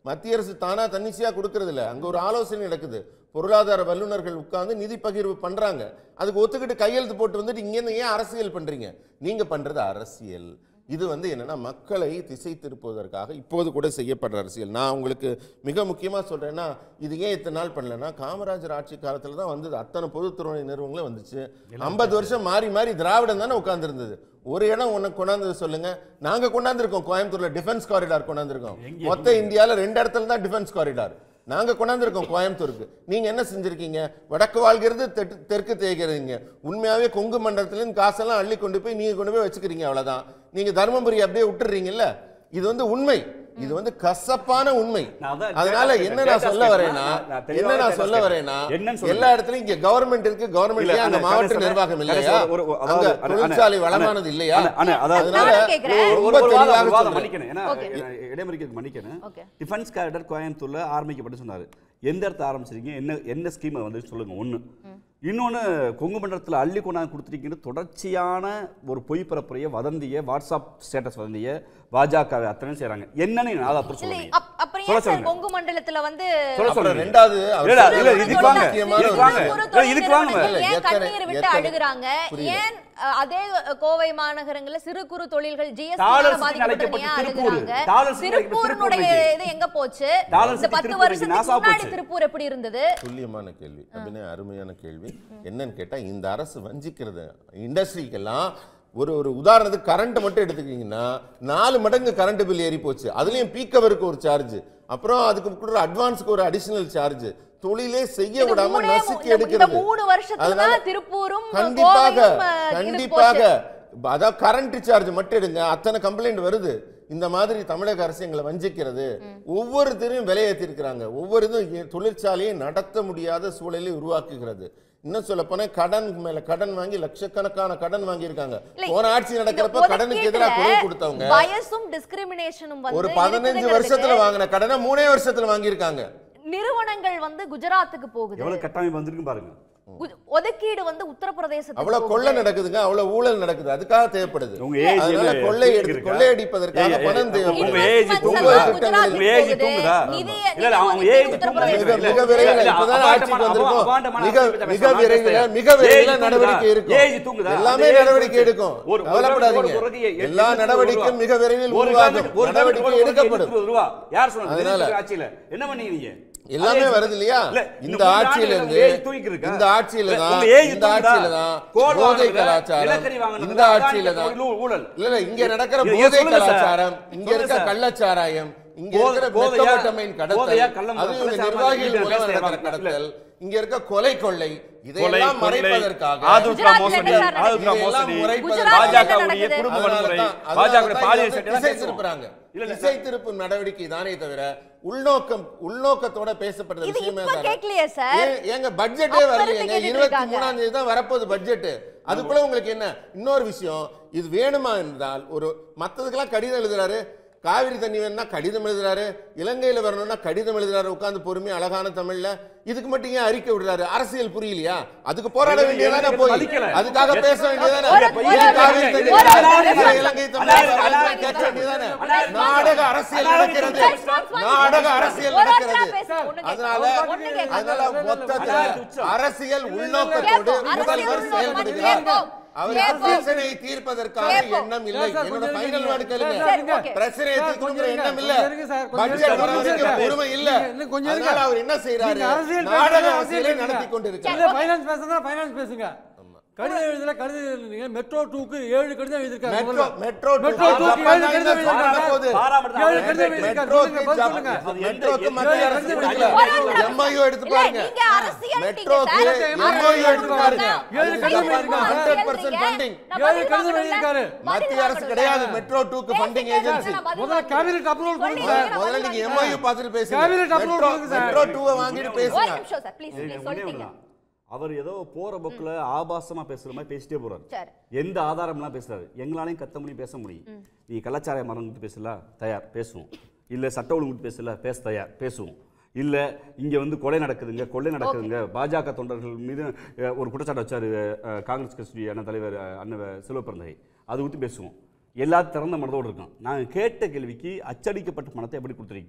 மத்திய அரசு தானா தன்னிச்சையா கொடுக்கறது இல்ல அங்க ஒரு ஆலோசனை நடக்குது பொருளாதார வல்லுநர்கள் உட்கார்ந்து நிதி பகிர்வு பண்றாங்க அதுக்கு ஒத்துக்கிட்டு கையெழுத்து போட்டு வந்துட்டு இங்க இருந்து ஏன் அரசியல் பண்றீங்க நீங்க பண்றது அரசியல் இது வந்து என்னன்னா மக்களை திசை திருப்புவதற்காக இப்போது கூட செய்யப்படுற அரசியல் நான் உங்களுக்கு மிக முக்கியமா சொல்றேன்னா இது ஏன் இத்தனை நாள் பண்ணலன்னா காமராஜர் ஆட்சி காலத்துல தான் வந்தது அத்தனை பொதுத்துறை நிறுவனங்களும் வந்துச்சு ஐம்பது வருஷம் மாறி மாறி திராவிடம் தானே உட்கார்ந்திருந்தது ஒரு இடம் உனக்கு கொண்டாந்தது சொல்லுங்க நாங்க கொண்டாந்துருக்கோம் கோயம்புத்தூர்ல டிஃபென்ஸ் காரிடார் கொண்டாந்துருக்கோம் மொத்த இந்தியால ரெண்டு இடத்துல தான் டிஃபென்ஸ் காரிடார் நாங்க கொண்டாந்துருக்கோம் கோயம்புத்தூருக்கு நீங்க என்ன செஞ்சிருக்கீங்க வடக்கு வாழ்கிறது தெற்கு- தெற்கு தேய்கிறீங்க உண்மையாவே கொங்கு மண்டலத்துலேருந்து காசெல்லாம் அள்ளி கொண்டு போய் நீங்க கொண்டு போய் வச்சுக்கிறீங்க அவ்வளவுதான் நீங்க தருமபுரி அப்படியே விட்டுறீங்கல்ல இது வந்து உண்மை இது வந்து கசப்பான உண்மை நான் அதான் அதனால data- என்ன data நான் சொல்ல statement வரேன்னா நான் நான் தெளிவாக என்ன நான் data சொல்ல statement. வரேன்னா என்னன்னு சொல்லுங்க. எல்லா இடத்துலயும் இங்க கவர்மெண்ட் இருக்கு இல்ல, கவர்மெண்ட் அங்க அண்ணா, மாவட்ட கடைசியா- நிர்வாகம் இல்லையா கடைசியா ஒரு- ஒரு- அங்க அதாவது, அண்ணா, தொழிற்சாலை அண்ணா, வளமானது இல்லையா அண்ணா, அண்ணா, அதாவது அதனால நானும் கேட்கிறேன். ஒரு- ரொம்ப ஒரு வாதம், தெளிவாக ஒரு வாதம் சொல்றேன். மன்னிக்கணும். ஏன்னா, Okay. இ- இடைமறிக்கிறதுக்கு மன்னிக்கணும். Okay. டிஃபென்ஸ் காரிடர் கோயம்புத்தூர்ல ஆரம்பிக்கப்பட்டு சொன்னாரு எந்த இடத்த ஆரம்பிச்சிருக்கீங்க என்ன என்ன ஸ்கீம் வந்து சொல்லுங்க ஒண்ணு இன்னொன்னு கொங்கு மண்டலத்தில் அள்ளி கொண்டாந்து கொடுத்துருக்கீங்கன்னு தொடர்ச்சியான ஒரு பொய் பரப்புரைய வதந்திய வாட்ஸ்அப் ஸ்டேட்டஸ் வதந்திய பாஜக அத்தனை செய்றாங்க என்னன்னு அதை அப்புறம் இல்ல சொல்லுங்க அப்- அப்புறம் சொல்ல ஏன் சார் சொல்லுங்க. கொங்கு மண்டலத்துல வந்து சொல்ல அப்புறம் சொல்லுங்க ரெண்டாவது அவர் இல்ல, இல்ல, சொல்றது இதுக்கு வாங்க. முக்கியமான இதுக்கு ஒரு வாங்க. விஷயம். குறு இல்ல, தொழில் இதுக்கு வாங்க. நிறுவனங்கள் ஏன் எத்தனை- கண்ணீர் விட்டு எத்தனை- அழுகுறாங்க புரியல. ஏன் அஹ், அதே கோவை மாநகரங்கள்ல சிறு குறு தொழில்கள் ஜிஎஸ்டி டாலர்ஸுக்கு பாதிக்கப்பட்டு அழைக்கப்பட்ட ஏன் திருப்பூர். அழுகுறாங்க டாலர்ஸுக்கு அழைக்கப்பட்ட திருப்பூரினுடைய திருப்பூர் இது எங்க போச்சு டாலர்ஸுக்கு இந்த பத்து திருப்பூர் வருஷத்துக்கு நாசா முன்னாடி போச்சு. திருப்பூர் எப்படி இருந்தது துல்லியமான கேள்வி அபிநய அருமையான கேள்வி என்னன்னு கேட்டா இந்த அரசு வஞ்சிக்கிறது இண்டஸ்ட்ரிக்கெல்லாம் ஒரு ஒரு உதாரணத்துக்கு கரண்ட் மட்டும் எடுத்துக்கிட்டீங்கன்னா நாலு மடங்கு கரண்ட் பில் ஏறி போச்சு அதுலயும் பீக்கவருக்கு ஒரு சார்ஜ் அப்புறம் அதுக்கு கூட அட்வான்ஸ்க்கு ஒரு அடிஷனல் சார்ஜ் தொழிலே செய்ய இது விடாம மூணே நசுக்கி இந்த- இந்த எடுக்கிறது மூணு வருஷத்துல அதனால தான் திருப்பூரும் கண்டிப்பாக கோவையும், அஹ், இது கண்டிப்பாக போச்சு. அதான் கரண்ட் சார்ஜ் மட்டும் எடுங்க அத்தனை கம்ப்ளைண்ட் வருது இந்த மாதிரி தமிழக அரசு எங்களை வஞ்சிக்கிறது ஒவ்வொருத்தரையும் விலையேற்றிருக்கிறாங்க ஒவ்வொரு இதுவும் எ- தொழிற்சாலையை நடத்த முடியாத சூழலை உருவாக்குகிறது இன்னும் சொல்ல போனா கடன் மேல கடன் வாங்கி லட்சக்கணக்கான கடன் வாங்கியிருக்காங்க இல்ல, போன ஆட்சி இந்த நடக்கிறப்ப கடனுக்கு எதிராக ஒதுக்கீட்டுல குரல் கொடுத்தவங்க பயசும் டிஸ்கிரிமினேஷனும் வந்து ஒரு பதினஞ்சு இருக்குதுங்கிறதுக்கு வருஷத்துல வாங்கின கடனை மூணே வருஷத்துல வாங்கியிருக்காங்க நிறுவனங்கள் வந்து குஜராத்துக்கு போகுது எவ்வளவு கட்டமைப்பு வந்திருக்கு பாருங்க கு- ஒதுக்கீடு வந்து உத்தரப்பிரதேசத்துக்கு அவ்வளவு கொள்ளை நடக்குதுங்க அவ்வளவு ஊழல் நடக்குது அதுக்காக தேவைப்படுது உங்க age அதனால இல்ல, கொள்ளை எடுத்து இருக்கா? கொள்ளையடிப்பதற்காக ஏய், ஏய், பணம் உங்க தேவைப்படுது ஏஜ் Investments தூங்குதா எல்லாம் குஜராத்துக்கு உங்க ஏஜ் போகுது. தூங்குதா நிதி- இல்ல இல்ல அவங்க நிதி ஏஜ் உத்தரப்பிரதேசம் மிக தூங்குதா மிக விரைவில் இப்பதான் ஆட்சிக்கு வந்திருக்கோம் மிக மிக விரைவில் மிக விரைவில் நடவடிக்கை இருக்கும் எல்லாமே நடவடிக்கை எடுக்கும் கவலைப்படாதீங்க எல்லா நடவடிக்கையும் மிக விரைவில் உருவாகும் நடவடிக்கை எடுக்கப்படும் யார் சொன்னது அதனால- ஆட்சியில என்ன பண்ணீங்க எல்லாமே வருது இல்லையா இல்ல, இந்த மூணு ஆட்சியில ஆண்டுல இருந்து உங்க age தூக்கி இருக்கா? இந்த ஆட்சியில இல்ல, தான் உங்க age இந்த தூக்குதா? ஆட்சியில தான் கோல் போதை வாங்குனதுல, கலாச்சாரம் நிலக்கரி வாங்குனதுல, இந்த ஆட்சியில தான் அதானி தொழில் ஊழல். இல்ல இல்ல இங்க நடக்கிற இது- இது போதை சொல்லுங்க சார். கலாச்சாரம் இங்க சொல்லுங்க இருக்க சார். கள்ளச்சாராயம் இங்க போதை- இருக்கிற போதையா- மெத்தமட்டமைன் கடத்தல் போதையா கள்ளம் அது இவங்க கள்ளச்சாராயம் நிர்வாகிகள் இது மூலம் பேசுறது நடக்கிற இல்ல. கடத்தல் இங்க இருக்க கொலை கொள்ளை கொலை இதையெல்லாம் கொள்ளை மறைப்பதற்காக ஆதுர்கா குஜராத்ல மோசடி என்ன சார் ஆதுர்கா இதெல்லாம் மோசடி முறைப்பதற்காக குஜராத்ல பாஜகவுடைய என்ன குடும்ப அதனால வன்முறை தான் பாஜக அதனால தான் பாலியல் இதை சட்டை திசை பேசுவோம். திருப்புறாங்க இல்ல, இல்ல, திசை திருப்பும் நடவடிக்கை தானே தவிர உள்நோக்கம் உள்நோக்கத்தோட பேசப்படுற இது விஷயமே இப்ப தானே. கேட்கலையே சார் ஏ- ஏங்க பட்ஜெட்டே அப்ப வரலையேங்க இருந்து கேட்டுட்டு இருபத்தி இருக்காங்க. மூணாம் தேதி தான் வரப்போகுது பட்ஜெட் அதுக்குள்ள உங்களுக்கு என்ன இன்னொரு விஷயம் இது வேணுமா என்றால் ஒரு மத்ததுக்கெல்லாம் கடிதம் எழுதுறாரு காவிரி தண்ணி வேணும்னா கடிதம் எழுதுறாரு இலங்கையில வரணும்னா கடிதம் எழுதுறாரு உட்கார்ந்து பொறுமையா அழகான தமிழ்ல இதுக்கு மட்டும் ஏன் அறிக்கை விடுறாரு அரசியல் புரியலையா அதுக்கு போராட இது வேண்டியதானே எனக்கு போய் மதிக்கல. அதுக்காக பேச வேண்டியதானே ஒரு- ஏன் ஒரு- காவிரி தண்ணி ஒரு- வேணும்னா ஒரு- இலங்கை அண்ணா, தமிழ் அண்ணா, வரலாறு கேட்க வேண்டியதானே அண்ணா, நாடக அரசியல் அண்ணா, நடக்கிறது அண்ணா, நாடக அரசியல் ஒரு நடக்கிறது ஒருத்தரா பேசு, ஒண்ணு கேட்கல. அதனால ஒண்ணு கேட்கல. அதனால மொத்தத்துல உச்சம். அரசியல் உள்நோக்கத்தோடு கேட்போம். அரசியல் முதல்வர் உள்நோக்கம் செயல்படுகிறார் கேட்போம். அவர் கேட்போம். பிரச்சனையை தீர்ப்பதற்கான கேட்போம். எண்ணம் இல்லை சார், சார், என்னோட கொஞ்சம் ஃபைனல் இருங்க. வேர்டு கேளுங்க சார், சரி, ஓகே. பிரச்சனையை சார், தீர்க்கணுங்கிற கொஞ்சம் எண்ணம் இருங்க. இல்ல கொஞ்சம் இருங்க சார், கொஞ்சம் பட்ஜெட் இருங்க. வர வரைக்கும் கொஞ்சம் பொறுமை இல்ல இல்ல, கொஞ்சம் அதனால இருங்க. அவர் என்ன செய்யறாரு நீங்க அரசியல் நாடக பேசுங்க, அரசியலை அரசியல் நடத்தி பேசுங்க. கொண்டிருக்கிறார் இல்ல ஃபைனான்ஸ் பேசுறதா ஃபைனான்ஸ் பேசுங்க கடிதம் எழுதல கடிதம் எழுதுனீங்க மெட்ரோ டூக்கு ஏழு கடிதம் எழுதிருக்காங்க மெட்ரோ மெட்ரோ மெட்ரோ டூக்கு ஏழு கடிதம் எழுதிருக்காங்க போகுது பாராமட்டம் ஏழு கடிதம் எழுதிருக்காங்க சொல்லுங்க பதில் சொல்லுங்க மெட்ரோக்கு ஏழு மத்திய அரசு கடிதம் கொடுக்கல எழுதிருக்காங்க. எம்ஐஓ எடுத்து இல்ல, பாருங்க நீங்க அரசியல் மெட்ரோக்கு நீங்க சார். எம்ஓ எடுத்து பாருங்க ஏழு கடிதம் எழுதிருக்காங்க. ஹண்ட்ரட் பர்சன்ட் ஃபண்டிங் நான் ஏழு பதில் கடிதம் வாங்கணும்ல? எழுதியிருக்காரு. பதில் மத்திய அரசு வாங்கணும்ல? கிடையாது மெட்ரோ டூக்கு ஃபண்டிங் பேசிட்டே ஏஜென்சி இருங்க, நான் பதில் முதல்ல வாங்கணும். கேபினெட் அப்ரூவல் கொடுங்க சொல்லுங்க. சார் முதல்ல நீங்க எம்ஐஓ பார்த்துட்டு பேசுங்க Cabinet approval மெட்ரோ கொடுங்க சார். மெட்ரோ டூவை வாங்கிட்டு ஒரு பேசுங்க நிமிஷம் சார் ப்ளீஸ் ஏங்க, ப்ளீஸ் ஒண்ணே சொல்லிட்டீங்க ஒண்ணுதான். அவர் ஏதோ போற போக்குல ஆபாசமா பேசுற மாதிரி பேசிட்டே போறாரு சரி எந்த ஆதாரம்லாம் பேசுறாரு எங்களாலையும் கத்த முடியும் பேச முடியும் நீ கலாச்சார மரம் கொடுத்து பேசல தயார் பேசுவோம் இல்ல சட்ட ஒழுங்கு கொடுத்து பேசல பேச தயார் பேசுவோம் இல்ல இங்க வந்து கொலை நடக்குதுங்க கொள்ளை நடக்குதுங்க பாஜக தொண்டர்கள் மீது அஹ், ஒரு குற்றச்சாட்டு வச்சாரு அஹ், காங்கிரஸ் கட்சி அண்ணன் தலைவர் அஹ், அண்ணன் சிவபிரந்தகை அது குறித்து பேசுவோம் எல்லா திறந்த மனதோடு இருக்கும் நாங்கள் கேட்ட கேள்விக்கு அச்சடிக்கப்பட்ட பணத்தை எப்படி கொடுத்துருக்கீங்க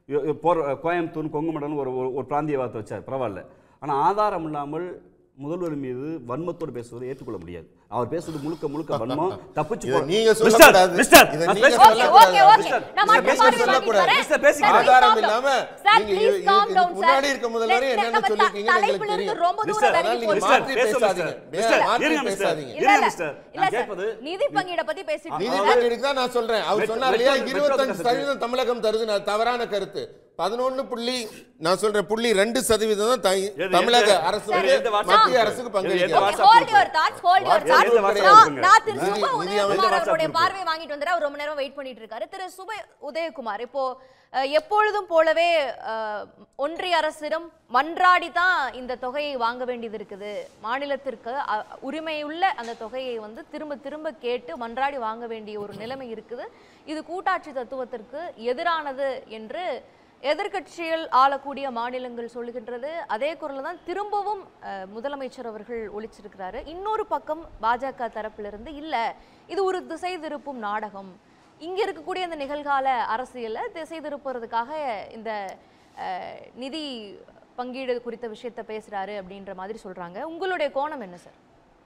இ- இ- போர் கோயம்புத்தூர் கொங்குமண்டலம் ஒரு ஒரு- ஒரு பிராந்தியவாதத்தை வச்சார் பரவாயில்ல ஆனால் ஆதாரம் இல்லாமல் முதல்வர் மீது வன்மத்தோடு பேசுவதை ஏற்றுக்கொள்ள முடியாது அவர் பேசுவது முழுக்க முழுக்க வன்மம் தப்பிச்சு இதை போ- நீங்க மிஸ்டர், சொல்லக்கூடாது. மிஸ்டர், இதை நான் நீங்க பேசுறேன். ஓகே சொல்லக்கூடாது. ஓகே ஓகே மிஸ்டர், நான் மிஸ்டர், மாற்று மிஸ்டர் பார்வை சொல்லக்கூடாது. வாங்கிட்டு வரேன். மிஸ்டர், பேசிக்கிறேன். Sir, please ஆதாரம் calm இல்லாம down. Sir, நீங்க please இது- calm இதுக்கு down, sir. முன்னாடி இருக்க முதல்வர் Let- என்னென்ன நம்ம த- சொல்லியிருக்கீங்கன்னு எங்களுக்கு தலைப்புல இருந்து தெரியும். ரொம்ப தூரம் மிஸ்டர், விலகி அதனால நீங்க போச்சு. மிஸ்டர், மாற்றி பேசுங்க, பேசாதீங்க. மிஸ்டர். மாற்றி இருங்க, மிஸ்டர். பேசாதீங்க. இல்ல இருங்க, இல்ல மிஸ்டர். இல்ல நான் சார் கேட்பது நிதி பங்கீட பத்தி பேசிட்டு நிதி இருக்கீங்க. பங்கீடுக்கு தான் நான் சொல்றேன் அவர் மெட்ரோ- சொன்னார் இல்லையா மெட்ரோ- இருபத்தஞ்சு மெட்ரோ சதவீதம் தமிழகம் தருது நான் தவறான கருத்து பதினொன்னு புள்ளி நான் சொல்றேன் புள்ளி ரெண்டு சதவீதம் தான் த- எது- தமிழக எது- அரசு சரி, வந்து எந்த வாட்ஸ்அப் மத்திய குரூப்? அரசுக்கு எது- பங்களிக்கிறது எந்த Okay, WhatsApp hold group? your thoughts, hold your WhatsApp thoughts. Group நான் கிடையாது. நான் திரு நிதி- சுப நிதி உதயகுமார் அமைச்சர் அவருடைய வாட்ஸ்அப் பார்வையை வாங்கிட்டு வந்துட்டு அவர் ரொம்ப நேரம் வெயிட் பண்ணிட்டு இருக்காரு திரு சுப உதயகுமார் இப்போ அஹ், எப்பொழுதும் போலவே அஹ், ஒன்றிய அரசிடம் மன்றாடி தான் இந்த தொகையை வாங்க வேண்டியது இருக்குது மாநிலத்திற்கு அ- உரிமையுள்ள அந்த தொகையை வந்து திரும்ப திரும்ப கேட்டு மன்றாடி வாங்க வேண்டிய ஒரு நிலைமை இருக்குது இது கூட்டாட்சி தத்துவத்திற்கு எதிரானது என்று எதிர்க்கட்சிகள் ஆளக்கூடிய மாநிலங்கள் சொல்லுகின்றது அதே குரல் தான் திரும்பவும் அஹ், முதலமைச்சர் அவர்கள் ஒழிச்சிருக்கிறாரு இன்னொரு பக்கம் பாஜக தரப்பிலிருந்து இல்ல இது ஒரு திசை திருப்பும் நாடகம் இங்க இருக்கக்கூடிய இந்த நிகழ்கால அரசியலை திசை திருப்புறதுக்காக இந்த அஹ், நிதி பங்கீடு குறித்த விஷயத்த பேசுறாரு அப்படின்ற மாதிரி சொல்றாங்க உங்களுடைய கோணம் என்ன சார்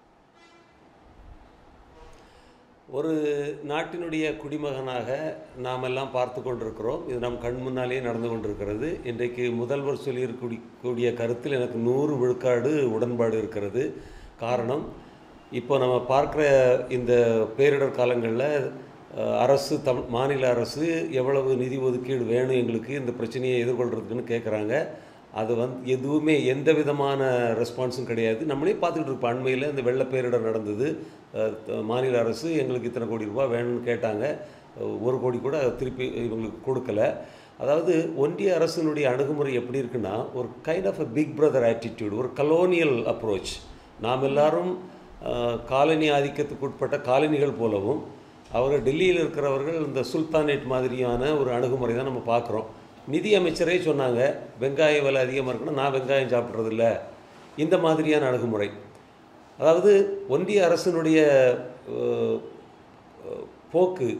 ஒரு நாட்டினுடைய குடிமகனாக நாம் எல்லாம் பார்த்து கொண்டிருக்கிறோம் இது நம் கண் முன்னாலேயே நடந்து கொண்டிருக்கிறது இன்றைக்கு முதல்வர் சொல்லியிருக்கூடிய கூடிய கருத்தில் எனக்கு நூறு விழுக்காடு உடன்பாடு இருக்கிறது காரணம் இப்போ நம்ம பார்க்குற இந்த பேரிடர் காலங்களில் அஹ், அரசு தம் மாநில அரசு எவ்வளவு நிதி ஒதுக்கீடு வேணும் எங்களுக்கு இந்த பிரச்சனையை எதிர்கொள்கிறதுக்குன்னு கேட்குறாங்க அது வந்து எதுவுமே எந்த விதமான ரெஸ்பான்ஸும் கிடையாது நம்மளே பார்த்துக்கிட்டு இருப்போம் அண்மையில் இந்த வெள்ள பேரிடர் நடந்தது அஹ், த- மாநில அரசு எங்களுக்கு இத்தனை கோடி ரூபாய் வேணும்னு கேட்டாங்க அஹ், ஒரு கோடி கூட திருப்பி இவங்களுக்கு கொடுக்கல அதாவது ஒன்றிய அரசினுடைய அணுகுமுறை எப்படி இருக்குன்னா ஒரு kind of a big brother attitude ஒரு கலோனியல் அப்ரோச் நாம் எல்லாரும் காலனி ஆதிக்கத்துக்கு உட்பட்ட காலனிகள் போலவும் அவர் டெல்லியில் இருக்கிறவர்கள் இந்த சுல்தானேட் மாதிரியான ஒரு அணுகுமுறை தான் நம்ம பார்க்குறோம் நிதி அமைச்சரே சொன்னாங்க வெங்காய விலை அதிகமாக இருக்குன்னா நான் வெங்காயம் சாப்பிட்றதில்ல இந்த மாதிரியான அணுகுமுறை அதாவது ஒன்றிய அரசினுடைய அஹ், அஹ், போக்கு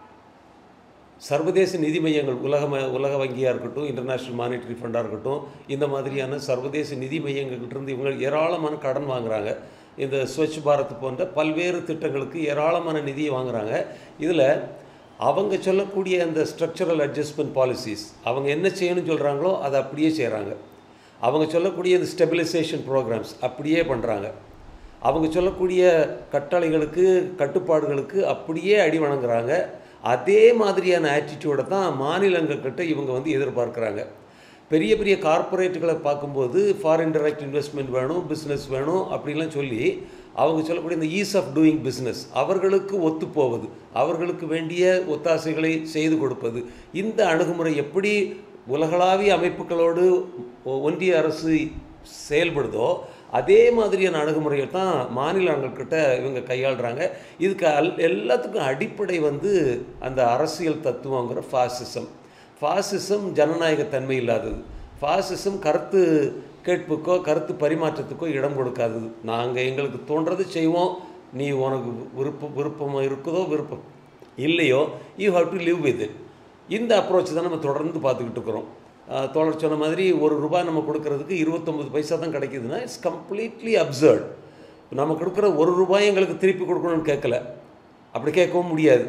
சர்வதேச நிதி மையங்கள் உலக ம- உலக வங்கியாக இருக்கட்டும் இன்டர்நேஷ்னல் மானிட்டரி ஃபண்டாக இருக்கட்டும் இந்த மாதிரியான சர்வதேச நிதி மையங்கள்கிட்ட இருந்து இவங்க ஏராளமான கடன் வாங்குறாங்க இந்த ஸ்வச் பாரத் போன்ற பல்வேறு திட்டங்களுக்கு ஏராளமான நிதியை வாங்குறாங்க இதில் அவங்க சொல்லக்கூடிய அந்த ஸ்ட்ரக்சரல் அட்ஜஸ்ட்மெண்ட் பாலிசிஸ் அவங்க என்ன செய்யணும்னு சொல்கிறாங்களோ அதை அப்படியே செய்கிறாங்க அவங்க சொல்லக்கூடிய இந்த ஸ்டெபிலைசேஷன் ப்ரோக்ராம்ஸ் அப்படியே பண்ணுறாங்க அவங்க சொல்லக்கூடிய கட்டளைகளுக்கு கட்டுப்பாடுகளுக்கு அப்படியே அடி வணங்குறாங்க அதே மாதிரியான ஆட்டிடியூடை தான் மாநிலங்கள்கிட்ட இவங்க வந்து எதிர்பார்க்குறாங்க பெரிய பெரிய கார்ப்பரேட்டுகளை பார்க்கும்போது ஃபாரின் டைரக்ட் இன்வெஸ்ட்மெண்ட் வேணும் பிஸ்னஸ் வேணும் அப்படின்லாம் சொல்லி அவங்க சொல்லக்கூடிய இந்த ஈஸ் ஆஃப் டூயிங் பிஸ்னஸ் அவர்களுக்கு ஒத்துப்போவது அவர்களுக்கு வேண்டிய ஒத்தாசைகளை செய்து கொடுப்பது இந்த அணுகுமுறை எப்படி உலகளாவிய அமைப்புகளோடு ஒ- ஒன்றிய அரசு செயல்படுதோ அதே மாதிரியான அணுகுமுறைகள் தான் மாநிலங்கள்கிட்ட இவங்க கையாளுறாங்க இதுக்கு அல் எல்லாத்துக்கும் அடிப்படை வந்து அந்த அரசியல் தத்துவங்கிற ஃபாசிசம் ஃபாசிசம் ஜனநாயக தன்மை இல்லாதது ஃபாசிசம் கருத்து கேட்புக்கோ கருத்து பரிமாற்றத்துக்கோ இடம் கொடுக்காதது நாங்கள் எங்களுக்கு தோன்றது செய்வோம் நீ உனக்கு விருப்பம் விருப்பம் இருக்குதோ விருப்பம் இல்லையோ you have to live with it இந்த அப்ரோச் தான் நம்ம தொடர்ந்து பார்த்துக்கிட்டு இருக்கிறோம் ஆஹ் தோழர் சொன்ன மாதிரி ஒரு ரூபாய் நம்ம கொடுக்கறதுக்கு இருபத்தொம்பது பைசா தான் கிடைக்குதுன்னா இட்ஸ் கம்ப்ளீட்லி அப்சர்ட் நம்ம கொடுக்குற ஒரு ரூபாய் எங்களுக்கு திருப்பி கொடுக்கணும்னு கேட்கல அப்படி கேட்கவும் முடியாது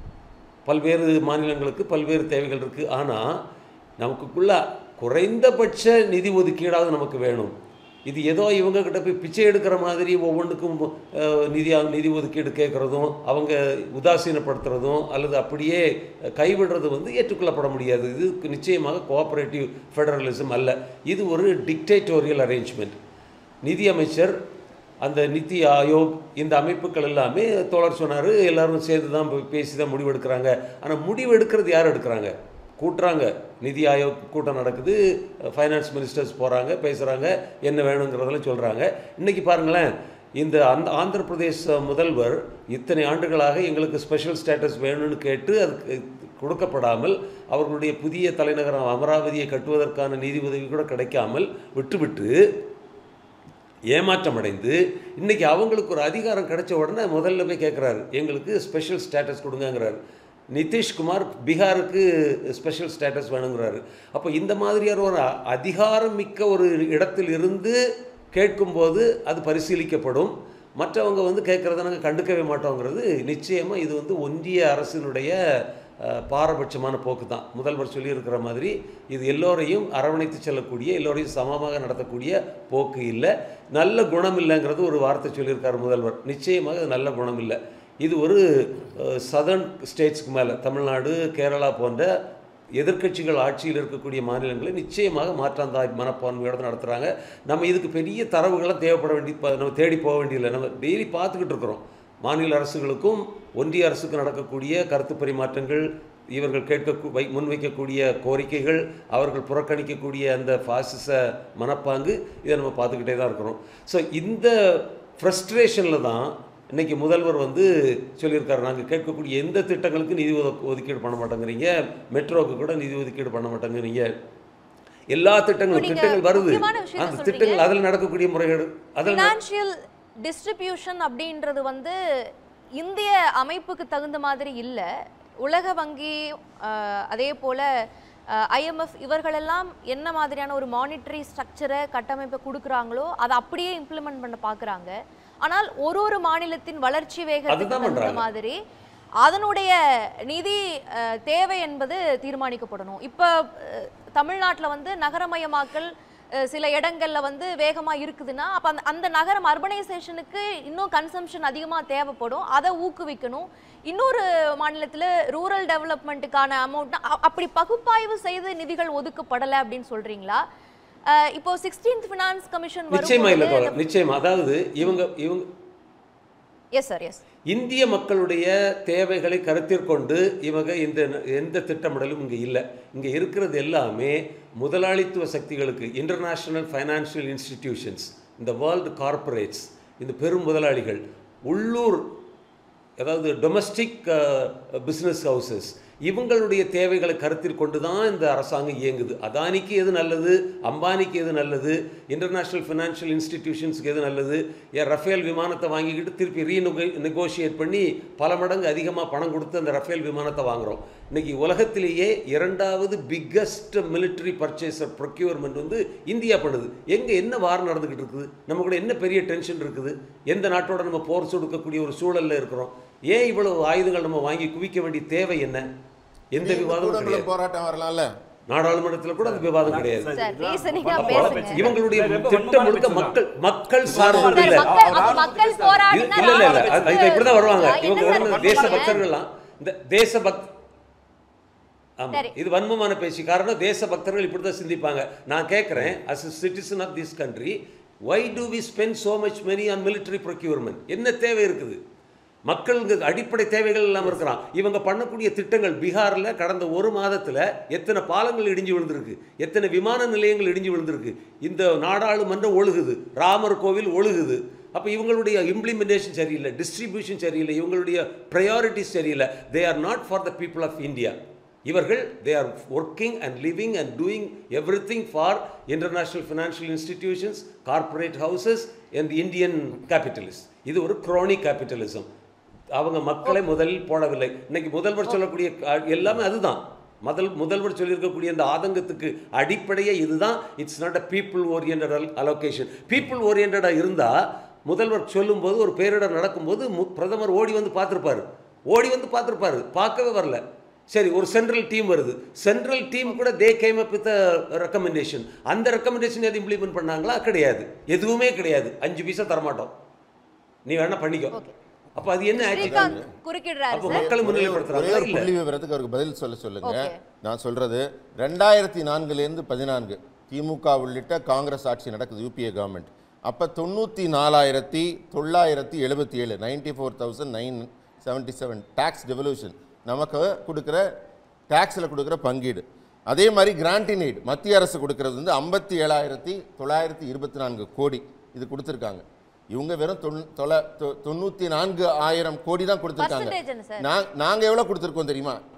பல்வேறு மாநிலங்களுக்கு பல்வேறு தேவைகள் இருக்குது ஆனால் நமக்குள்ள குறைந்தபட்ச நிதி ஒதுக்கீடாவது நமக்கு வேணும் இது ஏதோ இவங்க கிட்ட போய் பிச்சை எடுக்கிற மாதிரி ஒவ்வொன்றுக்கும் அஹ், நிதி நிதி ஒதுக்கீடு கேட்குறதும் அவங்க உதாசீனப்படுத்துறதும் அல்லது அப்படியே கைவிடுறது வந்து ஏற்றுக்கொள்ளப்பட முடியாது இது நிச்சயமாக கோஆபரேட்டிவ் ஃபெடரலிசம் அல்ல இது ஒரு டிக்டேட்டோரியல் அரேஞ்ச்மெண்ட் நிதி அமைச்சர் அந்த நித்தி ஆயோக் இந்த அமைப்புகள் எல்லாமே தோழர் சொன்னார் எல்லாரும் சேர்ந்து தான் போய் பேசி தான் முடிவெடுக்கிறாங்க ஆனால் முடிவெடுக்கிறது யார் எடுக்கிறாங்க கூட்டுறாங்க நிதி ஆயோக் கூட்டம் நடக்குது ஃபைனான்ஸ் மினிஸ்டர்ஸ் போகிறாங்க பேசுகிறாங்க என்ன வேணுங்கிறதெல்லாம் சொல்கிறாங்க இன்றைக்கி பாருங்களேன் இந்த அந்த ஆந்திர பிரதேச முதல்வர் இத்தனை ஆண்டுகளாக எங்களுக்கு ஸ்பெஷல் ஸ்டேட்டஸ் வேணும்னு கேட்டு அதுக்கு கொடுக்கப்படாமல் அவர்களுடைய புதிய தலைநகரம் அமராவதியை கட்டுவதற்கான நிதி உதவி கூட கிடைக்காமல் விட்டுவிட்டு ஏமாற்றம் அடைந்து இன்னைக்கு அவங்களுக்கு ஒரு அதிகாரம் கிடைச்ச உடனே முதல்ல போய் கேட்குறாரு எங்களுக்கு ஸ்பெஷல் ஸ்டேட்டஸ் கொடுங்கங்கிறாரு நிதிஷ்குமார் பீகாருக்கு ஸ்பெஷல் ஸ்டேட்டஸ் வேணுங்கிறாரு அப்போ இந்த மாதிரியான ஒரு அ- அதிகாரம் மிக்க ஒரு இடத்தில் இருந்து கேட்கும்போது அது பரிசீலிக்கப்படும் மற்றவங்க வந்து கேட்குறத நாங்கள் கண்டுக்கவே மாட்டோங்கிறது நிச்சயமாக இது வந்து ஒன்றிய அரசினுடைய அஹ், பாரபட்சமான போக்கு தான் முதல்வர் சொல்லியிருக்கிற மாதிரி இது எல்லோரையும் அரவணைத்து செல்லக்கூடிய எல்லோரையும் சமமாக நடத்தக்கூடிய போக்கு இல்லை நல்ல குணம் இல்லைங்கிறது ஒரு வார்த்தை சொல்லியிருக்கார் முதல்வர் நிச்சயமாக அது நல்ல குணம் இல்லை இது ஒரு சதர்ன் ஸ்டேட்ஸ்க்கு மேலே தமிழ்நாடு கேரளா போன்ற எதிர்க்கட்சிகள் ஆட்சியில் இருக்கக்கூடிய மாநிலங்களை நிச்சயமாக மாற்றாந்தாய் மனப்பான்மையோட நடத்துகிறாங்க நம்ம இதுக்கு பெரிய தரவுகள்லாம் தேவைப்பட வேண்டி ப- நம்ம தேடி போக வேண்டியதில்லை நம்ம டெய்லி பார்த்துக்கிட்டு இருக்கிறோம் மாநில அரசுகளுக்கும் ஒன்றிய அரசுக்கு நடக்கக்கூடிய கருத்து பரிமாற்றங்கள் இவர்கள் கேட்க வை முன்வைக்கக்கூடிய கோரிக்கைகள் அவர்கள் புறக்கணிக்கக்கூடிய அந்த பாசிச மனப்பாங்கு இதை நம்ம பார்த்துக்கிட்டே தான் இருக்கிறோம் ஸோ இந்த ஃப்ரஸ்ட்ரேஷனில் தான் இன்னைக்கு முதல்வர் வந்து சொல்லியிருக்காரு நாங்கள் கேட்கக்கூடிய எந்த திட்டங்களுக்கு நிதி ஒதுக் ஒதுக்கீடு பண்ண மாட்டேங்கிறீங்க மெட்ரோவுக்கு கூட நிதி ஒதுக்கீடு பண்ண மாட்டேங்கிறீங்க எல்லா திட்டங்களும் நீங்க திட்டங்கள் வருது முக்கியமான விஷயத்தை அந்த சொல்றீங்க. திட்டங்கள் அதில் நடக்கக்கூடிய முறைகேடு அதில் ஃபினான்ஷியல் டிஸ்ட்ரிபியூஷன் அப்படின்றது வந்து இந்திய அமைப்புக்கு தகுந்த மாதிரி இல்லை உலக வங்கி அஹ், அதே போல ஐஎம்எஃப் இவர்களெல்லாம் என்ன மாதிரியான ஒரு மானிட்டரி ஸ்ட்ரக்சரை கட்டமைப்பை கொடுக்குறாங்களோ அதை அப்படியே இம்ப்ளிமெண்ட் பண்ண பார்க்குறாங்க ஆனால் ஒரு ஒரு மாநிலத்தின் வளர்ச்சி வேகத்துக்கு அதுதான் தகுந்த பண்றாங்க. மாதிரி அதனுடைய நிதி அஹ், தேவை என்பது தீர்மானிக்கப்படணும் இப்போ தமிழ்நாட்டில் வந்து நகரமயமாக்கல் அஹ், சில இடங்கள்ல வந்து வேகமா இருக்குதுன்னா அப்ப அந்த அந்த நகரம் அர்பனைசேஷனுக்கு இன்னும் கன்சம்ஷன் அதிகமா தேவைப்படும் அதை ஊக்குவிக்கணும் இன்னொரு மாநிலத்துல ரூரல் டெவலப்மெண்ட்டுக்கான அமௌண்ட் அப்படி பகுப்பாய்வு செய்து நிதிகள் ஒதுக்கப்படலை அப்படின்னு சொல்றீங்களா அஹ், இப்போ சிக்ஸ்டீன்த் ஃபினான்ஸ் கமிஷன் நிச்சயமா இல்லை தோழர் நிச்சயமா அதாவது இவங்க இவங்க எஸ் சார் எஸ் இந்திய மக்களுடைய தேவைகளை கருத்தில் கொண்டு இவங்க இந்த எந்த திட்டமிடலும் இங்கே இல்லை இங்கே இருக்கிறது எல்லாமே முதலாளித்துவ சக்திகளுக்கு இன்டர்நேஷ்னல் ஃபைனான்ஷியல் இன்ஸ்டிடியூஷன்ஸ் இந்த வேர்ல்டு கார்ப்பரேட்ஸ் இந்த பெரும் முதலாளிகள் உள்ளூர் அதாவது டொமஸ்டிக் பிஸ்னஸ் ஹவுசஸ் இவங்களுடைய தேவைகளை கருத்தில் கொண்டு தான் இந்த அரசாங்கம் இயங்குது அதானிக்கு எது நல்லது அம்பானிக்கு எது நல்லது இன்டர்நேஷ்னல் ஃபினான்ஷியல் இன்ஸ்டிடியூஷன்ஸ்க்கு எது நல்லது ஏன் ரஃபேல் விமானத்தை வாங்கிக்கிட்டு திருப்பி ரீ நெகோஷியேட் பண்ணி பல மடங்கு அதிகமாக பணம் கொடுத்து அந்த ரஃபேல் விமானத்தை வாங்குறோம் இன்னைக்கு உலகத்திலேயே இரண்டாவது பிக்கஸ்ட் military பர்ச்சேசர் ப்ரொக்யூர்மெண்ட் வந்து இந்தியா பண்ணுது எங்கே என்ன வார் நடந்துக்கிட்டு இருக்குது நம்ம கூட என்ன பெரிய டென்ஷன் இருக்குது எந்த நாட்டோட நம்ம போர் தொடுக்கக்கூடிய ஒரு சூழல்ல இருக்கிறோம் ஏன் இவ்வளவு ஆயுதங்கள் நம்ம வாங்கி குவிக்க வேண்டிய தேவை என்ன எந்த விவாதமும் கூடங்களும் கிடையாது போராட்டம் வரலாம்ல நாடாளுமன்றத்தில் கூட அந்த விவாதம் கிடையாது சார் ரீசனிங்கா பல பேசுங்க பேச்சு. இவங்களுடைய ரொம்ப திட்டம் முழுக்க வன்மமான மக்கள் மக்கள் சார்ந்தது சார், இல்லை மக்கள் அப்ப மக்கள் இது- போராடினா இல்ல இல்ல இல்ல அது- அது இப்படிதான் வருவாங்க என்ன இவங்க சார் வந்து தேச பண்ணுவாங்க? பக்தர்கள்லாம் இந்த தேச பக்த ஆமா சரி. இது வன்மமான பேச்சு காரணம் தேச பக்தர்கள் இப்படி தான் சிந்திப்பாங்க நான் கேட்குறேன் as a citizen of this country why do we spend so much money on military procurement என்ன தேவை இருக்குது மக்களுக்கு அடிப்படை தேவைகள் இல்லாமல் இருக்கிறான் இவங்க பண்ணக்கூடிய திட்டங்கள் பீகாரில் கடந்த ஒரு மாதத்தில் எத்தனை பாலங்கள் இடிஞ்சு விழுந்திருக்கு எத்தனை விமான நிலையங்கள் இடிஞ்சு விழுந்திருக்கு இந்த நாடாளுமன்றம் ஒழுகுது ராமர் கோவில் ஒழுகுது அப்போ இவங்களுடைய இம்ப்ளிமெண்டேஷன் சரியில்லை டிஸ்ட்ரிபியூஷன் சரியில்லை இவங்களுடைய ப்ரையாரிட்டிஸ் சரியில்லை they are not for the people of India இவர்கள் they are working and living and doing everything for international financial institutions corporate houses and Indian capitalist இது ஒரு குரோனிக் கேபிட்டலிசம் அவங்க மக்களை முதலில் போடவில்லை இன்னைக்கு முதல்வர் சொல்லக்கூடிய க- எல்லாமே அதுதான் முதல் முதல்வர் சொல்லியிருக்கக்கூடிய அந்த ஆதங்கத்துக்கு அடிப்படையே இதுதான் it's not a people orient allocation people ஓரியன்டாக இருந்தால் முதல்வர் சொல்லும்போது ஒரு பேரிடர் நடக்கும்போது மு- பிரதமர் ஓடி வந்து பார்த்துருப்பாரு ஓடி வந்து பார்த்துருப்பாரு பார்க்கவே வரல சரி ஒரு சென்ட்ரல் டீம் வருது சென்ட்ரல் டீம் கூட they came up with recommendation அந்த ரெக்கமெண்டேஷன் எது இம்ப்ளிமெண்ட் பண்ணாங்களா கிடையாது எதுவுமே கிடையாது அஞ்சு பைசா தரமாட்டோம் நீ வேணா பண்ணிக்கோ அப்போ அது என்ன ஆச்சு ஸ்ரீகாந்த் குறுக்கிடுறாரு அப்போ சார் மக்களை ஒரே ஒரு- ஒரே முன்னிலைப்படுத்துறாங்களா ஒரு இல்ல புள்ளி விவரத்துக்கு அவருக்கு பதில் சொல்ல சொல்லுங்க Okay. நான் சொல்றது ரெண்டாயிரத்தி நான்குலேருந்து பதினான்கு திமுக உள்ளிட்ட காங்கிரஸ் ஆட்சி நடக்குது யூபிஏ கவர்மெண்ட் அப்போ தொண்ணூற்றி நாலாயிரத்தி தொள்ளாயிரத்தி எழுபத்தி ஏழு ninety four thousand nine seventy seven tax devolution நமக்கு கொடுக்குற டேக்ஸில் கொடுக்குற பங்கீடு அதே மாதிரி கிராண்டின் எய்ட் மத்திய அரசு கொடுக்கறது வந்து ஐம்பத்தி ஏழாயிரத்தி தொள்ளாயிரத்தி இருபத்தி நான்கு கோடி இது கொடுத்துருக்காங்க இவங்க வெறும் தொண்ணூ- தொள்ள- தொ- தொண்ணூத்தி நான்கு ஆயிரம் கோடி தான் கொடுத்துருக்காங்க Percentage என்ன சார்? நான் நாங்க எவ்வளவு கொடுத்துருக்கோம் தெரியுமா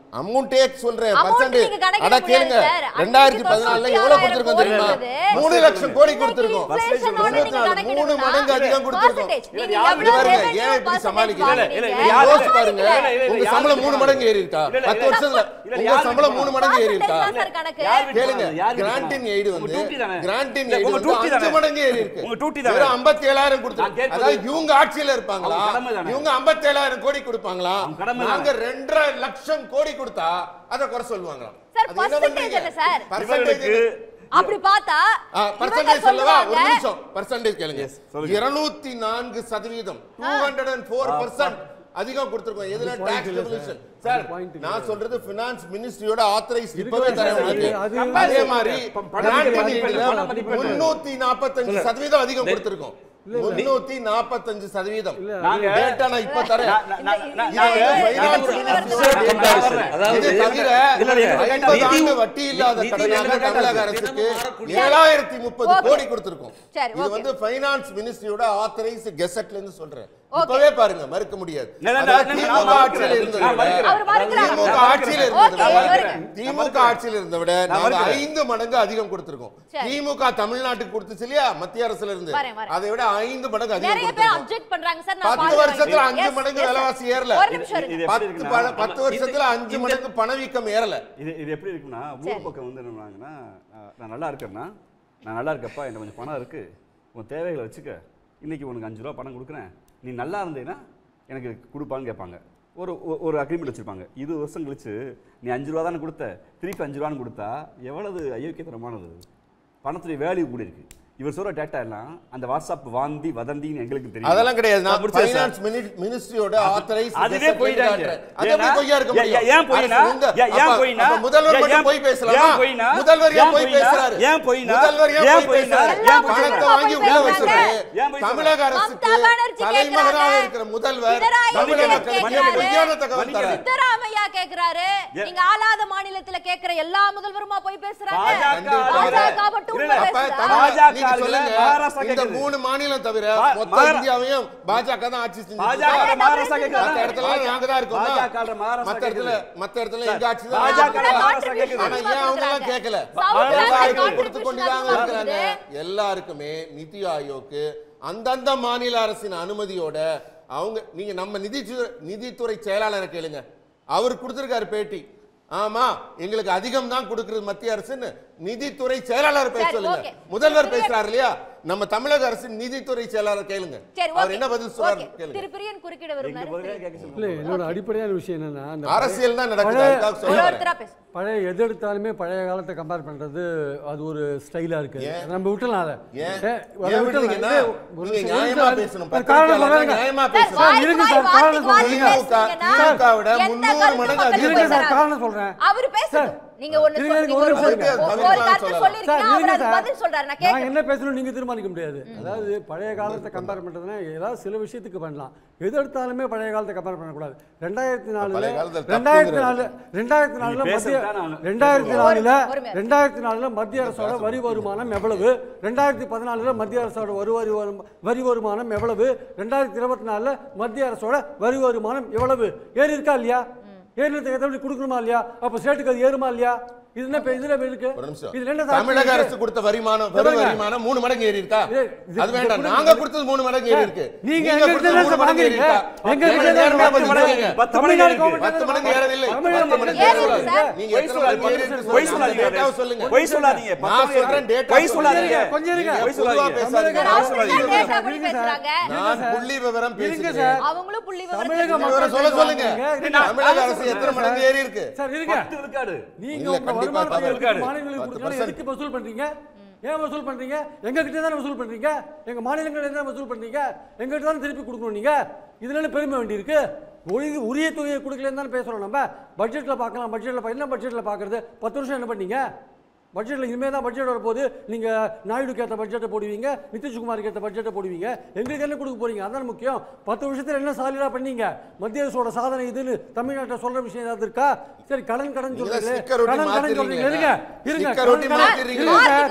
அமௌண்டே சொல்றேன் Amount பர்சன்டேஜ் நீங்க கணக்கிட அட முடியாது கேளுங்க சார். ரெண்டாயிரத்தி அன்னைக்கு பதினாலுல தொண்ணூத்தி எவ்வளவு ஆறாயிரம் கொடுத்துருக்கோம் தெரியுமா கோடி மூணு இருந்தது. லட்சம் கோடி இன்னைக்கு கொடுத்துருக்கோம் inflation ஓட தொண்ணூத்தி நீங்க நாலு கணக்கிடுங்க. மூணு மடங்கு அதிகம் கொடுத்துருக்கோம் Percentage. நீங்க இல்ல, எவ்வளவு இது பாருங்க, revenue ஏன் இப்படி percentage சமாளிக்கிறீங்க? வாங்குனீங்க? இல்ல, இல்ல, யாரு- யோசிச்சு பாருங்க இல்ல, இல்ல, உங்க யாரு சம்பளம் மூணு கொடுத்தாங்க? மடங்கு ஏறி இருக்கா இல்ல, இல்ல, பத்து இல்ல, வருஷத்துல இல்ல, உங்க யாரு சம்பளம் மூணு கொடுத்தாங்க? மடங்கு ஏறி இருக்கா Percentage தான் சார் கணக்கு. யார் விட்டு கேளுங்க போனாங்க? யார் விட்டு கிராண்டின் போனாங்க? எய்டு உங்க வந்து duty தானே? கிராண்டின் இல்ல, எய்டு உங்க வந்து duty அஞ்சு தானே? மடங்கு ஏறி இருக்கு உங்க duty தானே? வெறும் ஐம்பத்தி ஏழாயிரம் நான் கொடுத்துருக்கு கேட்பது- அதாவது இவங்க ஆட்சியில இருப்பாங்களா அவங்க கடமை தானே? இவங்க ஐம்பத்தேழாயிரம் கோடி கொடுப்பாங்களா அவங்க கடமை தானே? நாங்க ரெண்டரை லட்சம் கோடி கொடுத்தா அதை குறை சொல்லுவாங்களா சார், அது என்ன percentage பண்றீங்க? என்ன சார்? Percentage இவர்களுக்கு அப்படி பார்த்தா ஆ, இவங்க percentage சொல்லவா ஒரு சொல்லுவாங்க நிமிஷம் பர்சன்டேஜ் கேளுங்க சொல்லுங்க. இருநூத்தி நான்கு சதவீதம் two hundred and four percent அதிகம் கொடுத்திருக்கோம் எதுல டாக்ஸ் ரெவல்யூஷன் சார் point இல்ல. நான் சொல்றது ஃபினான்ஸ் மினிஸ்ட்ரியோட ஆத்தரைஸ் இப்பவே இருக்கவே தரேன் சார், உங்களுக்கு அது- அதே மாதிரி ப- பண grant மதிப்பெண், நீட்ல பண மதிப்பெண். முன்னூத்தி நாற்பத்தஞ்சு சதவீதம் அதிகம் கொடுத்திருக்கோம் முன்னூத்தி நாற்பத்தஞ்சு சதவீதம் நாங்க- டேட்டா நான் இப்ப தரேன் நான்- நான்- நான்- நான்- இது வந்து நான் finance இது ministry இது data. அதாவது இது தவிர இல்ல, இல்ல, இல்ல, ஐம்பது நிதி- ஆண்டு வட்டி இல்லாத நிதி கடனாக நிலைமை தமிழக தினமும் அரசுக்கு மாறக்கூடிய- ஏழாயிரத்தி முப்பது Okay. கோடி கொடுத்திருக்கோம் சரி, இது okay. வந்து ஃபைனான்ஸ் மினிஸ்ட்ரியோட ஆத்தரைஸ் கெசட்ல இருந்து சொல்றேன் Okay. இப்பவே பாருங்க மறுக்க முடியாது இல்ல, இல்ல, அதாவது நான் திமுக மறுக்கிறேன். ஆட்சியில இருந்ததை நான் விட மறுக்கிறேன். அவர் மறுக்கிறார். திமுக நான் ஆட்சியில மறுக்கிறேன். இருந்ததை Okay, விட வருங்க. திமுக ஆட்சியில இருந்த விட நான் நாங்க மறுக்கிறேன். ஐந்து மடங்கு அதிகம் கொடுத்திருக்கோம் சரி. திமுக தமிழ்நாட்டுக்கு கொடுத்துச்சு இல்லையா மத்திய அரசுல இருந்து வரேன், வரேன். அதை விட ஐந்து மடங்கு அதிகம் நிறைய பேர் கொடுத்திருக்கோம் அப்ஜெக்ட் பண்றாங்க சார் நான் பத்து பாதி வருஷத்துல வாங்கிக்கிறேன். அஞ்சு Yes, மடங்கு yes, sir. விலைவாசி ஏறல. ஒரு நிமிஷம் இது- இருங்க. இது எப்படி பத்து இருக்குன்னா, பல- பத்து ஆமா, வருஷத்துல இந்த- அஞ்சு இந்த- மடங்கு பணவீக்கம் ஏறல இது இது எப்படி இருக்குன்னா ஊர் பக்கம் வந்து என்ன பண்ணுவாங்கன்னா நான் நான் நல்லா இருக்கேன்னா நான் நல்லா இருக்கப்பா என்கிட்ட கொஞ்சம் பணம் இருக்கு உன் தேவைகளை வச்சுக்க இன்னைக்கு உனக்கு அஞ்சு ரூபா பணம் கொடுக்குறேன் நீ நல்லா இருந்தீன்னா எனக்கு கொடுப்பான்னு கேட்பாங்க ஒரு ஒ- ஒரு அக்ரிமெண்ட் வச்சிருப்பாங்க இருபது வருஷம் கழிச்சு நீ அஞ்சு ரூபா தானே கொடுத்த திருப்பி அஞ்சு ரூபான்னு கொடுத்தா எவ்வளவு அயோக்கியத்தனமானது பணத்துடைய வேல்யூ கூடி இருக்கு இவர் சொல்ற டேட்டா எல்லாம் அந்த வாட்ஸ்அப் வாந்தி வதந்தின்னு எங்களுக்கு தெரியும் அதெல்லாம் கிடையாது நான் முடிச்சேன் சார். ஃபைனான்ஸ் மினிஸ்ட்ரியோட ஆத்தரைஸ் அதுவே பொய்தாங்க. அது எப்படி ஏன்னா, பொய்யா இருக்க ஏன் முடியும் ஏன் பொய்னா? அரசு இந்த- ஏன் ஏன் அப்ப- பொய்னா? அப்ப முதல்வர் ஏன் மட்டும் ஏன் போய் பேசலாமா ஏன் பொய்னா? முதல்வர் ஏன் ஏன் போய் பொய்னா? பேசுறாரு ஏன் பொய்னா? முதல்வர் ஏன் ஏன் போய் பொய்னா? பேசுறாரு ஏன் பொய் பணத்தை சொல்றாங்க? வாங்கி போய் உள்ள பேசுறாங்க. வச்சிருக்காரு ஏன் போய் தமிழக சொல்றாங்க? அரசுக்கு மம்தா பானர்ஜி தலைமகனாக கேக்குறாங்க. இருக்கிற முதல்வர் பினராயி தமிழக விஜயன் மக்களுக்கு கேக்குறாரு. பொய்யான தகவல் மன்னிக்கிறது. தராரு சித்தராமையா கேக்குறாரு ஏ- நீங்க ஆளாத மாநிலத்துல கேக்குற எல்லா முதல்வருமா போய் பேசுறாங்க பாஜக பாஜக மட்டும் இல்ல, உண்மை இல்ல, அப்ப பேசுதா? தமிழ் பாஜக நீங்க சொல்லுங்க மகாராஷ்டிரா இந்த கேக்குது. மூணு மாநிலம் தவிர பா- மொத்த மகாரா- இந்தியாவையும் பாஜக தான் ஆட்சி செஞ்சு பாஜக மகாராஷ்டிரா கேக்குதா? மத்த இடத்துல நாங்க தான் இருக்கோம் பாஜக ல மகாராஷ்டிரா மத்த இடத்துல கேக்குது. மத்த இடத்துல சார், எங்க ஆட்சி தான் பாஜக இருக்கு. ல மகாராஷ்டிரா கேக்குது. ஆனா ஏன் அவங்க எல்லாம் கேட்கல South ல விவசாயிகள் contribution கொடுத்து கொண்டுதாங்க அதிகமா இருக்கிறாங்க இருக்குது. எல்லாருக்குமே நிதி ஆயோக்கு அந்தந்த மாநில அரசின் அனுமதியோட அவங்க நீங்க நம்ம நிதி நிதித்துறை செயலாளரை கேளுங்க அவர் கொடுத்திருக்காரு பேட்டி ஆமா எங்களுக்கு அதிகம் தான் கொடுக்கிறது மத்திய அரசுன்னு நிதித்துறை செயலாளர் பேச சரி, சொல்லுங்க okay. முதல்வர் சரி, பேசுறாரு இல்லையா நம்ம தமிழக அரசின் நிதித்துறை செயலாளர் கேளுங்க சரி அவர் ஓகே என்ன பதில் சொல்றாரு ஓகே கேளுங்க திரு பிரியன் குறுக்கிட எங்க விரும்பினாரு பதிலே சரி. கேட்க இல்லை சொல்லுங்க என்னோட அடிப்படையான விஷயம் என்னன்னா அந்த அரசியல் தான் நடக்குது பழைய- அதுக்காக ஒரு சொல்ல வரேன். ஒருத்தரா பேசு பழைய எது எடுத்தாலுமே பழைய காலத்தை கம்பேர் பண்றது அது ஒரு ஸ்டைலா இருக்கு ஏன்? நம்ம விட்டுலாம் அதை ஏன்? ஏ, அதை ஏன் விட்டுலாம். விடுறீங்கன்னா, இல்லை, ஒரு நீங்க நிமிஷம் நியாயமா அது- பேசணும். ஒரு காரணம் பத்திரிக்கையாளர் சொல்லுங்க. நியாயமா சார், பேசணும். வாய்க்கு இருங்க வாய், சார், வார்த்தைக்கு காரணம் வாய் சொல்லுங்க. பேசுனீங்கன்னா திமுக விட எந்த முந்நூறு கருத்தும் மடங்கு மக்களுக்கு அதிகம் இருங்க போய் சார், சேராது. காரணம் சொல்றேன். அவர் பேசட்டும் சார், நீங்க ஒண்ணு இருங்க, சொல்றீங்க ஒரு ஒரு நிமிஷம் இருங்க. ஒரு தவிர்க்கலாம் கருத்து சொல்லலாம். சார், சொல்லிருக்கீங்க அவர் இருங்க அதுக்கு சார். பதில் சொல்றாரு நான் நான் கேக்குறேன் என்ன பேசணும் நீங்க தீர்மானிக்க முடியாது அதாவது பழைய காலத்தை கம்பேர் பண்றதுன்னா ஏதாவது சில விஷயத்துக்கு பண்ணலாம் எது எடுத்தாலுமே பழைய காலத்தை கம்பேர் பண்ணக்கூடாது ரெண்டாயிரத்தி நாலுல பழைய காலத்துல ரெண்டாயிரத்தி நாலு தப்புங்கிறது. ரெண்டாயிரத்தி நாலுல நீங்க மத்திய பேசுறது தான் நான் ரெண்டாயிரத்தி ஒரு- நாலுல ஒரு minute. ரெண்டாயிரத்தி நாலுல மத்திய அரசோட வரி வருமானம் எவ்வளவு ரெண்டாயிரத்தி பதினாலுல மத்திய அரசோட வரி வரி வரும்- வரி வருமானம் எவ்வளவு ரெண்டாயிரத்தி இருபத்தி நாலுல மத்திய அரசோட வரி வருமானம் எவ்வளவு ஏறி இருக்கா இல்லையா ஏறினதுக்கு ஏற்றபடி கொடுக்கணுமா இல்லையா அப்ப ஸ்டேட்டுக்கு அது ஏறுமா இல்லையா இது என்ன இப்ப இதுல இருக்கு ஒரு நிமிஷம். இதுல என்ன சார் தமிழக இருக்கு? அரசு கொடுத்த வருமானம் வரி சொல்லுங்க. வருமானம் மூணு மடங்கு ஏறி இருக்கா இது- இது- அது வேண்டாம் இது- நாங்க கொடுத்தது மூணு மடங்கு ஏறி இருக்கு நீங்க நீங்க எங்க கொடுத்தது கிட்ட மூணு தான் மடங்கு ஏறி வாங்குறீங்க. இருக்கா எங்க நீங்க கிட்ட தான் நேரமா பத்து பதில் மடங்கு சொல்லுங்க. பத்து தமிழ்நாடு மடங்கு கவர்மெண்ட் பத்து மடங்கு ஏறவில்லை தமிழ்நாடு பத்து மடங்கு ஏறி ஏறவில்லை. இருக்கு சார். நீங்க பொய் எத்தனை சொல்லாதீங்க. மடங்கு ஏறி இருக்கு பொய் சொல்லுங்க. சொல்லாதீங்க. டேட்டாவை சொல்லுங்க பொய் சொல்லாதீங்க நான் பத்து சொல்றேன் மடங்கு. டேட்டா பொய் சொல்லுங்க. சொல்லாதீங்க கொஞ்சம் இருங்க. நீங்க பொய் பொதுவா சொல்லாதீங்க. பேசாதீங்க. சார், நான் அவங்க சொல்றேன். தான் data படி பேசுறாங்க. நான் புள்ளி விவரம் இருங்க பேசுகிறேன் சார். அவங்களும் புள்ளி தமிழக விவரத்தை மக்கள் விவரம் சொல்ல சொல்லுங்க இருங்க. தமிழக அரசு எத்தனை மடங்கு ஏறி இருக்கு சார் இருங்க பத்து விழுக்காடு நீங்க இல்ல, உங்க கண்டிப்பா வருமானத்தை பத்து எடுத்து விழுக்காடு. மாநிலங்களுக்கு பத்து கொடுக்கணும் percent. எதுக்கு வசூல் பண்றீங்க ஏன் வசூல் பண்றீங்க எங்க கிட்ட தானே வசூல் பண்றீங்க எங்க மாநிலங்கள் என்ன வசூல் பண்றீங்க எங்க கிட்ட தானே திருப்பி கொடுக்கணும் நீங்க இதுல என்ன பெருமை வேண்டி இருக்கு உரிய உரிய தொகையை கொடுக்கலன்னு தானே பேசுறோம் நம்ம பட்ஜெட்ல பார்க்கலாம் பட்ஜெட்ல என்ன பட்ஜெட்ல பார்க்கறது பத்து வருஷம் என்ன பண்ணீங்க பட்ஜெட்டில் இனிமேல் தான் பட்ஜெட் வரப்போகுது நீங்கள் நாயுடுக்கு ஏற்ற பட்ஜெட்டை போடுவீங்க நிதிஷ்குமாருக்கு ஏற்ற பட்ஜெட்டை போடுவீங்க எங்களுக்கு என்ன கொடுக்க போறீங்க அதான் முக்கியம் பத்து வருஷத்தில் என்ன சாலிடாக பண்ணீங்க மத்திய அரசோட சாதனை இதுன்னு தமிழ்நாட்டை சொல்ற விஷயம் ஏதாவது இருக்கா சரி கடன் கடன் நீங்க சொல்றீங்களே sticker ஒட்டி கடன் கடன் மாத்திடுறீங்க. சொல்றீங்க இருங்க இருங்க sticker ஒட்டி கடன் கடன் மாத்திடுறீங்க. இருங்க சார் வார்த்தைக்கு வார்த்தை இருங்க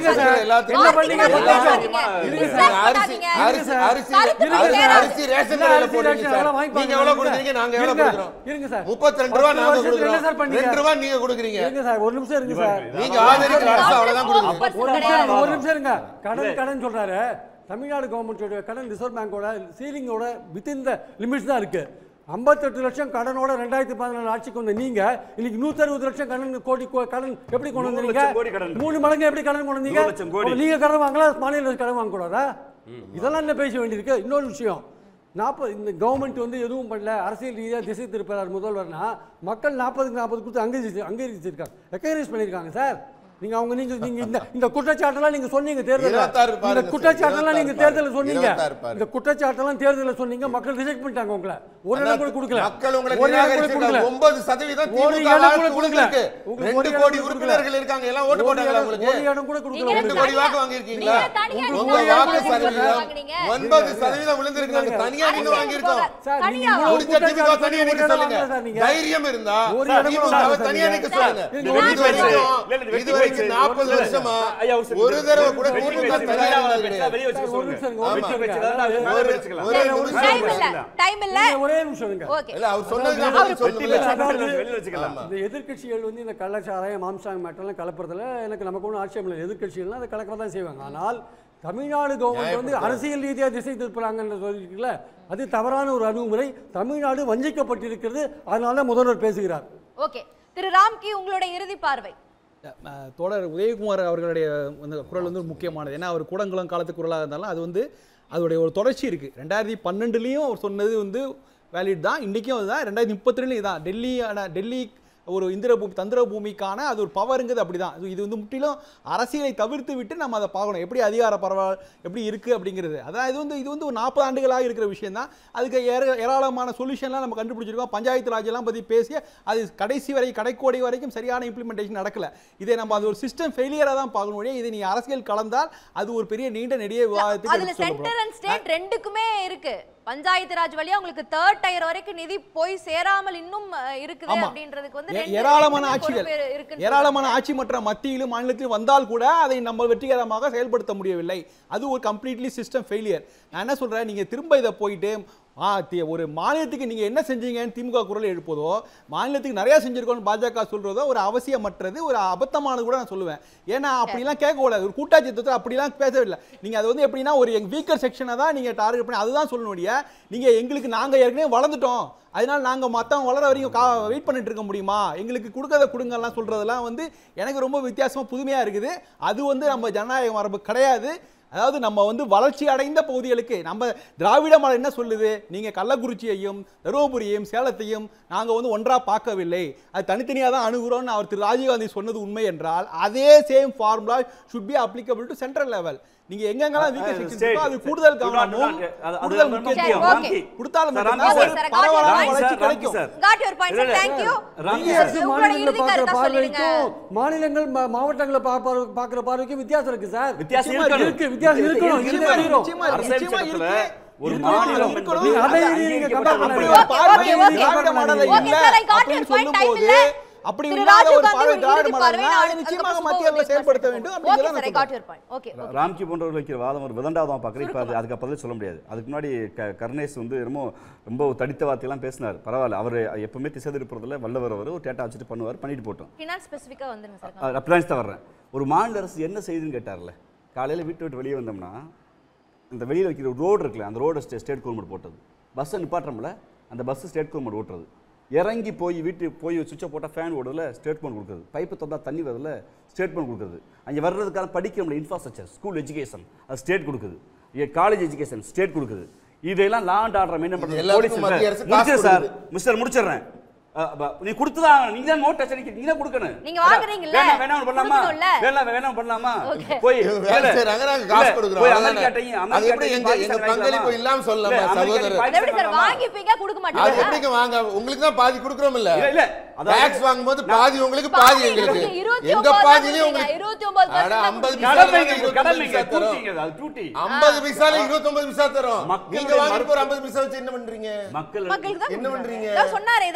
இருங்க சார். எல்லாத்தையும் என்ன பண்ணீங்க? எல்லாத்தையும் பண்ணாதீங்க. இருங்க இருங்க சார். சார். அரிசி அரிசி அரிசி கருத்து அரிசி வேற. அரிசி ரேஷன் இல்ல, கடையில அரிசி போடுறீங்க ரேஷன் சார் அதெல்லாம் வாங்கி நீங்க பாருங்க. எவ்வளவு கொடுக்குறீங்க நாங்க எவ்வளவு இருங்க. கொடுக்குறோம் இருங்க சார். முப்பத்தி ரெண்டு ரூபா பத்து நாங்க வருஷத்துக்கு என்ன சார் கொடுக்குறோம் பண்ணீங்க? ரெண்டு ரூபா நீங்க கொடுக்குறீங்க இருங்க சார் ஒரு நிமிஷம் இருங்க சார் நீங்க ஆதரிக்கிற அரசு அவ்வளவுதான் கொடுக்குறீங்க ஒரு நிமிஷம் இருங்க, ஒரு நிமிஷம் இருங்க கடன் கடன் சொல்றாரு தமிழ்நாடு கவர்மெண்ட்டோட கடன் ரிசர்வ் பேங்கோட சீலிங்கோட வித்தின் த லிமிட்ஸ் தான் இருக்கு ஐம்பத்தெட்டு லட்சம் கடனோட ரெண்டாயிரத்தி பதினாலு ஆட்சிக்கு வந்த நீங்க இன்னைக்கு நூத்தி அறுபது லட்சம் கடன் கோடி கோ- கடன் எப்படி கொண்டு நூறு வந்தீங்க லட்சம் கோடி கடன். மூணு மடங்கு எப்படி கடன் கொண்டு வந்தீங்க நூறு லட்சம் கோடி. அப்ப நீங்க கடன் வாங்கலாம் மாநில அரசு கடன் வாங்க கூடாதா இதெல்லாம் என்ன பேச வேண்டியிருக்கு இன்னொரு விஷயம் நாற்பது இந்த கவர்மெண்ட் வந்து எதுவும் பண்ணல அரசியல் ரீதியாக திசை திருப்புறார் முதல்வர்னா மக்கள் நாற்பதுக்கு நாற்பது கொடுத்து அங்கீகரிச்சு அங்கீகரிச்சிருக்காங்க ரெக்கக்னைஸ் பண்ணியிருக்காங்க சார் நீங்க அவங்க நீங்க நீங்க இந்த இந்த குற்றச்சாட்டெல்லாம் நீங்க சொன்னீங்க தேர்தலில் இருபத்தாறு இந்த பாருங்க சார், குற்றச்சாட்டெல்லாம் நீங்க இருபத்தாறு தேர்தலில் சொன்னீங்க இருபத்தாறு பாருங்க. இந்த குற்றச்சாட்டெல்லாம் தேர்தலில் சொன்னீங்க மக்கள் ரிஜெக்ட் பண்ணிட்டாங்க உங்களை ஒரு இடம் கூட கொடுக்கல மக்கள் உங்களை ஒரு இடம் கூட நிராகரிச்சிருக்காங்க கொடுக்கல ஒன்பது சதவீதம் ஒரு திமுக இடம் கூட வாக்கு கொடுக்கல. கொடுத்திருக்கு. உங்களுக்கு ரெண்டு ஒரு இடம் கோடி கூட உறுப்பினர்கள் இருக்காங்க எல்லாம் ஓட்டு ஒரு போட்டாங்களா இடம் உங்களுக்கு ஒரு இடம் கூட கொடுக்கல நீங்க ரெண்டு உங்களுக்கு. கோடி வாக்கு வாங்கியிருக்கீங்களா நீங்க தனியா உங்க நின்னு வாக்கு வாங்குனீங்க. சதவீதம் வாங்குனீங்க. ஒன்பது சதவீதம் விழுந்திருக்காங்க தனியா நின்று வாங்கியிருக்கோம் சார், நீங்க தனியா. இவ்வளவு முடிஞ்ச திமுக குற்றச்சாட்டு தனியா நிக்க ஒரு இடம் சொல்லுங்க வாங்கல சார் நீங்க. தைரியம் இருந்தா ஒரு இடம் கூட திமுக வாங்கல சார் தனியா நீங்க. நிக்க சொல்லுங்க சார், இது நீங்க வரைக்கும் இல்ல, இல்ல, இல்ல, இது வரைக்கும் வெட்டி நாற்பது வச்சு- வருஷமா ஐயா, ஒரு ஒரு தடவை கூட வெட்டி திமுக வச்சு தனியா வெளியே இருந்தது வச்சு- கிடையாது வெளியே வச்சு சார், ஒரு சொல்லுங்க. நிமிஷம் இருங்க. ஆமா. வெட்டி வச்சு தான் அது மேல ஒரு- வச்சுக்கலாம். ஒரு சார், நிமிஷம் ஒரு டைம் இல்ல இருங்க. டைம் இல்ல நீங்க ஒரே நிமிஷம் இருங்க ஓகே இல்ல அவர் சொன்னது அதாவது நான் வெட்டி சொல்லுங்க வச்சு அதாவது வெளியே வச்சுக்கலாம் இந்த எதிர்க்கட்சிகள் வந்து இந்த கள்ளச்சாராயம் மாம்சாங் மேட்டர்லாம் கலப்புறதுல எனக்கு நமக்கு ஒன்றும் ஆட்சேபம் இல்லை எதிர்க்கட்சிகள்லாம் அதை கலக்க தான் செய்வாங்க ஆனால் தமிழ்நாடு கவர்மெண்ட் வந்து அரசியல் ரீதியாக திசை திருப்புறாங்கன்னு சொல்லியிருக்கீங்கள அது தவறான ஒரு அணுகுமுறை தமிழ்நாடு வஞ்சிக்கப்பட்டிருக்கிறது அதனால தான் முதல்வர் பேசுகிறார் ஓகே திரு ராம்கி உங்களுடைய இறுதி பார்வை அஹ் தோழர் உதயகுமார் அவர்களுடைய அந்த குரல் வந்து முக்கியமானது ஏன்னா அவர் கூடங்குளம் காலத்து குரலாக இருந்தாலும் அது வந்து அதோடைய ஒரு தொடர்ச்சி இருக்குது ரெண்டாயிரத்தி பன்னெண்டுலேயும் அவர் சொன்னது வந்து வேலிட் தான் இன்றைக்கும் அதுதான் ரெண்டாயிரத்தி முப்பத்தி ரெண்டுலையும் தான் டெல்லி டெல்லி ஒரு இந்திர பூமி தந்திர பூமிக்கான அது ஒரு பவருங்கிறது அப்படி தான் இது வந்து முற்றிலும் அரசியலை தவிர்த்து விட்டு நம்ம அதை பார்க்கணும் எப்படி அதிகார பரவல் எப்படி இருக்குது அப்படிங்கிறது அதான் இது வந்து இது வந்து ஒரு நாற்பது ஆண்டுகளாக இருக்கிற விஷயம் தான் அதுக்கு ஏற ஏராளமான சொல்யூஷன்லாம் நம்ம கண்டுபிடிச்சிருக்கோம் பஞ்சாயத்து ராஜ் எல்லாம் பற்றி பேசி அது கடைசி வரை கடைக்கோடி வரைக்கும் சரியான இம்ப்ளிமெண்டேஷன் நடக்கல இதை நம்ம அது ஒரு சிஸ்டம் ஃபெயிலியராக தான் பார்க்கணும் ஒழிய இதை நீ அரசியல் கலந்தால் அது ஒரு பெரிய நீண்ட நெடிய விவாதத்துக்கு அதுல எடுத்து சொல்லப்படும். சென்டர் அண்ட் ஸ்டேட் ரெண்டுக்குமே இருக்கு பஞ்சாயத்து ராஜ் வழியா உங்களுக்கு தேர்ட் டயர் வரைக்கும் நிதி போய் சேராமல் இன்னும் அஹ், இருக்குது ஆமா. அப்படின்றதுக்கு வந்து ஏ- ரெண்டு- ஏராளமான ரெண்டுமே ஆட்சிகள் பொறுப்பு இருக்குன்னு ஏராளமான ஆட்சி மற்ற மத்தியிலும் மாநிலத்திலும் வந்தால் கூட அதை நம்ம வெற்றிகரமாக செயல்படுத்த முடியவில்லை அது ஒரு கம்ப்ளீட்லி சிஸ்டம் ஃபெயிலியர் நான் என்ன சொல்றேன் நீங்க திரும்ப இதை போயிட்டு ஆ தி- ஒரு மாநிலத்துக்கு நீங்க என்ன செஞ்சீங்கன்னு திமுக குரல் எழுப்பதோ மாநிலத்துக்கு நிறைய செஞ்சிருக்கோம்னு பாஜக சொல்றதோ ஒரு அவசியமற்றது ஒரு அபத்தமானது கூட நான் சொல்லுவேன் ஏன்னா அப்படிலாம் கேட்கக்கூடாது ஒரு கூட்டாட்சி தத்துவத்தை அப்படிலாம் பேசவில்லை நீங்க அது வந்து எப்படின்னா ஒரு எங்க வீக்கர் செக்ஷனை தான் நீங்க டார்கெட் பண்ணி அதுதான் சொல்லணும் ஒழிய நீங்க எங்களுக்கு நாங்க ஏற்கனவே வளர்ந்துட்டோம் அதனால நாங்க மத்தவங்க வளர வரைக்கும் கா வெயிட் பண்ணிட்டு இருக்க முடியுமா எங்களுக்கு கொடுக்கறத கொடுங்கலாம் சொல்றதெல்லாம் வந்து எனக்கு ரொம்ப வித்தியாசமா புதுமையா இருக்குது அது வந்து நம்ம ஜனநாயக மரபு கிடையாது அதாவது நம்ம வந்து வளர்ச்சி அடைந்த பகுதிகளுக்கு நம்ம திராவிட மலை என்ன சொல்லுது நீங்க கள்ளக்குறிச்சியையும் தருமபுரியையும் சேலத்தையும் நாங்க வந்து ஒன்றா பார்க்கவில்லை அது தனித்தனியாக தான் அணுகுறோம்னு அவர் திரு ராஜீவ்காந்தி சொன்னது உண்மை என்றால் அதே same formula should be applicable to central level நீங்க எங்கெங்கெல்லாம் வீக்கர் செக்ஷன் இருக்கோ அது கூடுதல் கவனமும் கூடுதல் முக்கியத்துவம் சரி, okay. கொடுத்தாலும் சார், மட்டும்தான் ராம்கி ஒரு சார், பரவலான ராம்கி வளர்ச்சி சார், கிடைக்கும் சார். காட் யுவர் பாயிண்ட் இல்ல, இல்ல. தேங்க் யூ ராம்கி மத்திய சார். அரசு உங்களோட மாநிலங்களை இறுதி பார்க்குற கருத்தை சொல்லிடுங்க. பார்வைக்கும் மாநிலங்கள் மா- மாவட்டங்களை பார்ப்ப- பார்க்குற பார்வைக்கும் வித்தியாசம் இருக்கு சார் வித்தியாசம் நிச்சயமா இருக்கணும். இருக்கு வித்தியாசம் இருக்கணும் நிச்சயமா இருக்கணும். இருக்கு, நிச்சயமா இருக்கு, அரசியல் நிச்சயமா சட்டத்துல இருக்கு. ஒரு இருக்கணும், மாநிலம் இருக்கணும். நீங்க அதை அது நீங்க அங்கீகரிக்கப்பட்ட compare அப்படி பண்ணாதீங்க. ஒரு பார்வை Okay, okay. திராவிட மாடல்ல Okay, இல்ல sir, I got அப்படின்னு your point. Time சொல்லும்போது இல்ல. அப்படி திரு இல்லாத ராஜீவ் ஒரு காந்தி பார்வை ஒரு திராவிட இறுதி மாடல்னா பார்வை, அதை நான் நிச்சயமாக அதுக்கப்புறம் மத்திய அரசு சும்மா செயல்படுத்த ஒரு வேண்டும் Okay, அப்படிங்கிறத sir, I நான் got சொல்றேன். your point. Okay, okay. Ramki போன்றவர் வைக்கிற வாதம் ஒரு விதண்டாவதம் பார்க்குறேன் இப்போ அது அதுக்கு பதில் சொல்ல முடியாது அதுக்கு முன்னாடி க கருணேஷ் வந்து ரொம்ப ரொம்ப தடித்த வார்த்தையெல்லாம் பேசினார் பரவாயில்ல அவர் எப்பவுமே திசை திருப்புறதுல வல்லவர் அவர் ஒரு டேட்டா வச்சுட்டு பண்ணுவார் பண்ணிட்டு போட்டோம் Finance specific-ஆ வந்துருங்க சார். அஹ் அப்படிதான் தான் வர்றேன் ஒரு மாநில அரசு என்ன செய்யுதுன்னு கேட்டார்ல காலையில் வீட்டை விட்டு வெளியே வந்தோம்னா இந்த வெளியில் வைக்கிற ரோடு இருக்குல்ல அந்த ரோடு ஸ்டே ஸ்டேட் கவர்மெண்ட் போட்டது பஸ்ஸை நிப்பாட்டுறோம்ல அந்த பஸ் ஸ்டேட் கவர்மெண்ட் ஓட்டுறது இறங்கி போய் வீட்டுக்கு போய் சுவிட்சை போட்டால் ஃபேன் ஓடுறதுல ஸ்டேட் கவர்மெண்ட் கொடுக்குறது பைப்பு தந்தா தண்ணி வரதுல ஸ்டேட் கவர்மெண்ட் கொடுக்குறது அங்கே வர்றதுக்கான படிக்கிறோம்ல இன்ஃப்ராஸ்ட்ரக்சர் ஸ்கூல் எஜுகேஷன் அது ஸ்டேட் கொடுக்குது இங்கே காலேஜ் எஜுகேஷன் ஸ்டேட் கொடுக்குது இதெல்லாம் லா அண்ட் ஆர்டர் மெயின்டைன் பண்ணுறது எல்லாத்துக்கும் போலீஸ் மத்திய அரசு காசு முடிச்சேன் சார் கொடுக்குது. மிஸ்டர் முடிச்சிடுறேன் அஹ் அப்ப நீ கொடுத்துதான் நீங்க தான் நோட் அச்சடிக்க நீங்க தான் கொடுக்கணும் நீங்க வாங்குறீங்கல்ல? வேணாம் வேணாம் பண்ணலாமா கொடுக்கணும்ல? வேணாம் வேணாம் பண்ணலாமா Okay. போய் இவங்க வேலை இல்ல, செய்றாங்க, நாங்க காசு இல்ல, கொடுக்குறோம், போய் அவ்வளவுதானே. அமெரிக்காட்டையும் அது எப்படி அமெரிக்காட்டையும் எங்க- எங்க பாகிஸ்தான் பங்களிப்பு வாங்கலாமா? இல்லாம சொல்லலாமா, இல்ல, அமெரிக்காட்டையும் சகோதரர்? அது எப்படி சார் பாகிஸ்தான் வாங்கிப்பீங்க கொடுக்க அது மாட்டீங்களா எப்படிங்க வாங்க உங்களுக்கு தான் பாதி கொடுக்குறோம் இல்ல இல்ல, இல்ல. அதாவது- டாக்ஸ் வாங்கும்போது பாதி உங்களுக்கு பாதி பாதி எங்களுக்கு இருபத்தி- இருபத்தி எங்க ஒன்பது பாதியிலே தான் உங்களுக்கு இருபத்தி ஒன்பது அட, தான் 50 கொடுக்குறீங்க. பைசா கடமைங்க, தரோம், கடமைங்க, 29 பைசா டூட்டிங்க, அது டூட்டி. தரோம். 50 பைசால 29 பைசா தரோம் மக்களுடைய நீங்க வாங்கி மறு- போற 50 பைசா வச்சு என்ன பண்றீங்க மக்கள் மக்களுக்கு தான் என்ன பண்றீங்க இதான் சொன்னாரு இதெல்லாம் இது பண்றோம்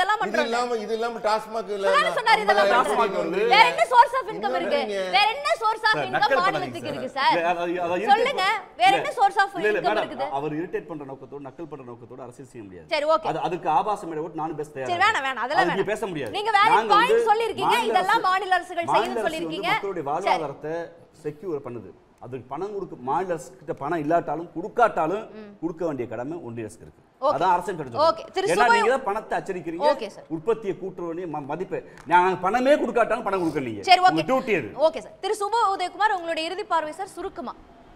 இல்லாம இது இல்லாம டாஸ்மாக் இல்ல அதானே சொன்னாரு இதெல்லாம் ஐம்பதாயிரம் பண்றது. கோடி வருது. வேற என்ன சோர்ஸ் ஆஃப் இன்கம் இங்க இருக்கு வரீங்க. வேற என்ன சோர்ஸ் ஆஃப் சார், இன்கம் நக்கல் மாநிலத்துக்கு பண்ணாதீங்க இருக்கு சார். சார் இல்ல, அதை- அதை irritate சொல்லுங்க பண்ண- வேற இல்ல, என்ன சோர்ஸ் ஆஃப் இல்ல, இல்ல, இன்கம் மேடம், இருக்குது அவர் இரிட்டேட் பண்ற நோக்கத்தோட நக்கல் பண்ற நோக்கத்தோட அரசியல் செய்ய முடியாது சரி, okay. அது அதுக்கு ஆபாசம் மேடை ஓட்டு நானும் பேச தயாரா சரி வேணாம் வேணாம் அதெல்லாம் அதுக்கு வேணாம் பேச முடியாது நீங்க வேற நாங்க பாயிண்ட் வந்து சொல்லிருக்கீங்க மாநில இதெல்லாம் அரசு- மாநில அரசுகள் மாநில செய்யுன்னு அரசு சொல்லிருக்கீங்க வந்து மக்களுடைய வாழ்வாதாரத்தை செக்யூர் பண்ணுது அதுக்கு பணம் கொடுக்க மாநில அரசு கிட்ட பணம் இல்லாட்டாலும் கொடுக்காட்டாலும் கொடுக்க வேண்டிய கடமை ஒன்றிய அரசுக்கு இருக்கு Okay. அதான் அரசு கிடைச்சது Okay. திரு ஏன்னா சுபை- நீங்க தான் பணத்தை அச்சடிக்கிறீங்க Okay, sir. உற்பத்தியை கூட்டுறவனே மதிப்பை நாங்க பணமே கொடுக்காட்டாலும் பணம் கொடுக்கலீங்க சரி உங்க ஓகே டியூட்டி அது ஓகே சார் திரு சுப உதயகுமார் உங்களுடைய இறுதி பார்வை சார் சுருக்கமா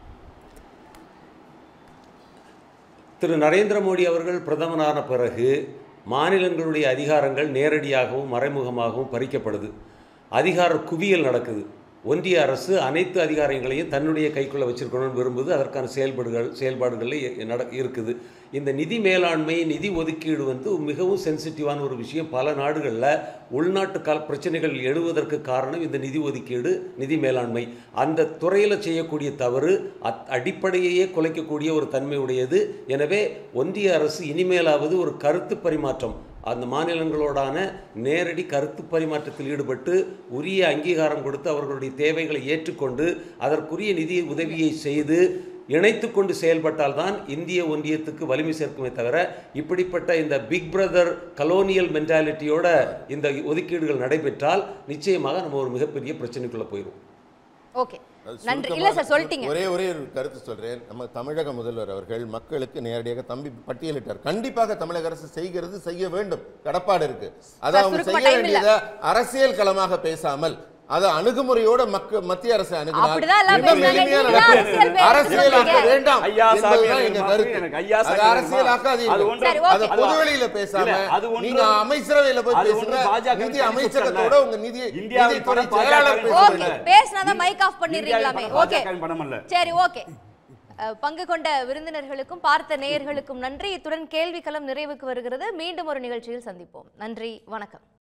திரு நரேந்திர மோடி அவர்கள் பிரதமரான பிறகு மாநிலங்களுடைய அதிகாரங்கள் நேரடியாகவும் மறைமுகமாகவும் பறிக்கப்படுது அதிகார குவியல் நடக்குது ஒன்றிய அரசு அனைத்து அதிகாரங்களையும் தன்னுடைய கைக்குள்ள வச்சிருக்கணும்னு விரும்புது அதற்கான செயல்பாடுகள் செயல்பாடுகளில் நட இருக்குது இந்த நிதி மேலாண்மை நிதி ஒதுக்கீடு வந்து மிகவும் சென்சிட்டிவான ஒரு விஷயம் பல நாடுகளில் உள்நாட்டு கால பிரச்சனைகள் எழுவதற்கு காரணம் இந்த நிதி ஒதுக்கீடு நிதி மேலாண்மை அந்த துறையில் செய்யக்கூடிய தவறு அத் அடிப்படையையே குலைக்கக்கூடிய ஒரு தன்மை உடையது எனவே ஒன்றிய அரசு இனிமேலாவது ஒரு கருத்து பரிமாற்றம் அந்த மாநிலங்களோடான நேரடி கருத்து பரிமாற்றத்தில் ஈடுபட்டு உரிய அங்கீகாரம் கொடுத்து அவர்களுடைய தேவைகளை ஏற்றுக்கொண்டு அதற்குரிய நிதி உதவியை செய்து இணைத்து கொண்டு செயல்பட்டால்தான் இந்திய ஒன்றியத்துக்கு வலிமை சேர்க்குமே தவிர இப்படிப்பட்ட இந்த பிக் பிரதர் கலோனியல் மென்டாலிட்டியோட இந்த ஒதுக்கீடுகள் நடைபெற்றால் நிச்சயமாக நம்ம ஒரு மிகப்பெரிய பிரச்சனைக்குள்ள போயிடும் ஓகே நன்றி இல்ல சார் சொல்லிட்டீங்க ஒரே ஒரே ஒரு கருத்து சொல்றேன் நம்ம தமிழக முதல்வர் அவர்கள் மக்களுக்கு நேரடியாக தம்பி பட்டியலிட்டார் கண்டிப்பாக தமிழக அரசு செய்கிறது செய்ய வேண்டும் கடப்பாடு இருக்கு அதை சார், அவங்க சுருக்கமா செய்ய time இல்ல. வேண்டியதை அரசியல் களமாக பேசாமல் அது அணுகுமுறையோட மக்க மத்திய அரசு அணுகினால் அப்படிதான் எல்லாம் இன்னும் பேசுறாங்க. எளிமையா நீங்க நடக்கும். அரசியல் பேசுறீங்க. அரசியலாக்க வேண்டாம் ஐயா சாமி என்பதுதான் எனக்கு எங்க மாப்பு, கருத்து எனக்கு ஐயா அது சாமி அரசியலாக்காதீங்க அது ஒன்று- சரி, okay. அதை பொதுவெளியில பேசாம இல்ல, அது ஒன்று- நீங்க அமைச்சரவையில போய் அது பேசுங்க ஒன்று பாஜக நிதி தனி அமைச்சகத்தோட சொத்தல்ல. உங்க நிதி இந்தியாவின் நிதித்துறை பணம் செயலாளர் பாஜக ஓகே பேசுங்க பேசினாதான் மைக் ஆஃப் பண்ணிடுறீங்களாமே இந்தியாவின் ஓகே பாஜக பணம் அல்ல. சரி ஓகே அஹ், பங்கு கொண்ட விருந்தினர்களுக்கும் பார்த்த நேயர்களுக்கும் நன்றி இத்துடன் கேள்விக்களம் நிறைவுக்கு வருகிறது மீண்டும் ஒரு நிகழ்ச்சியில் சந்திப்போம் நன்றி வணக்கம்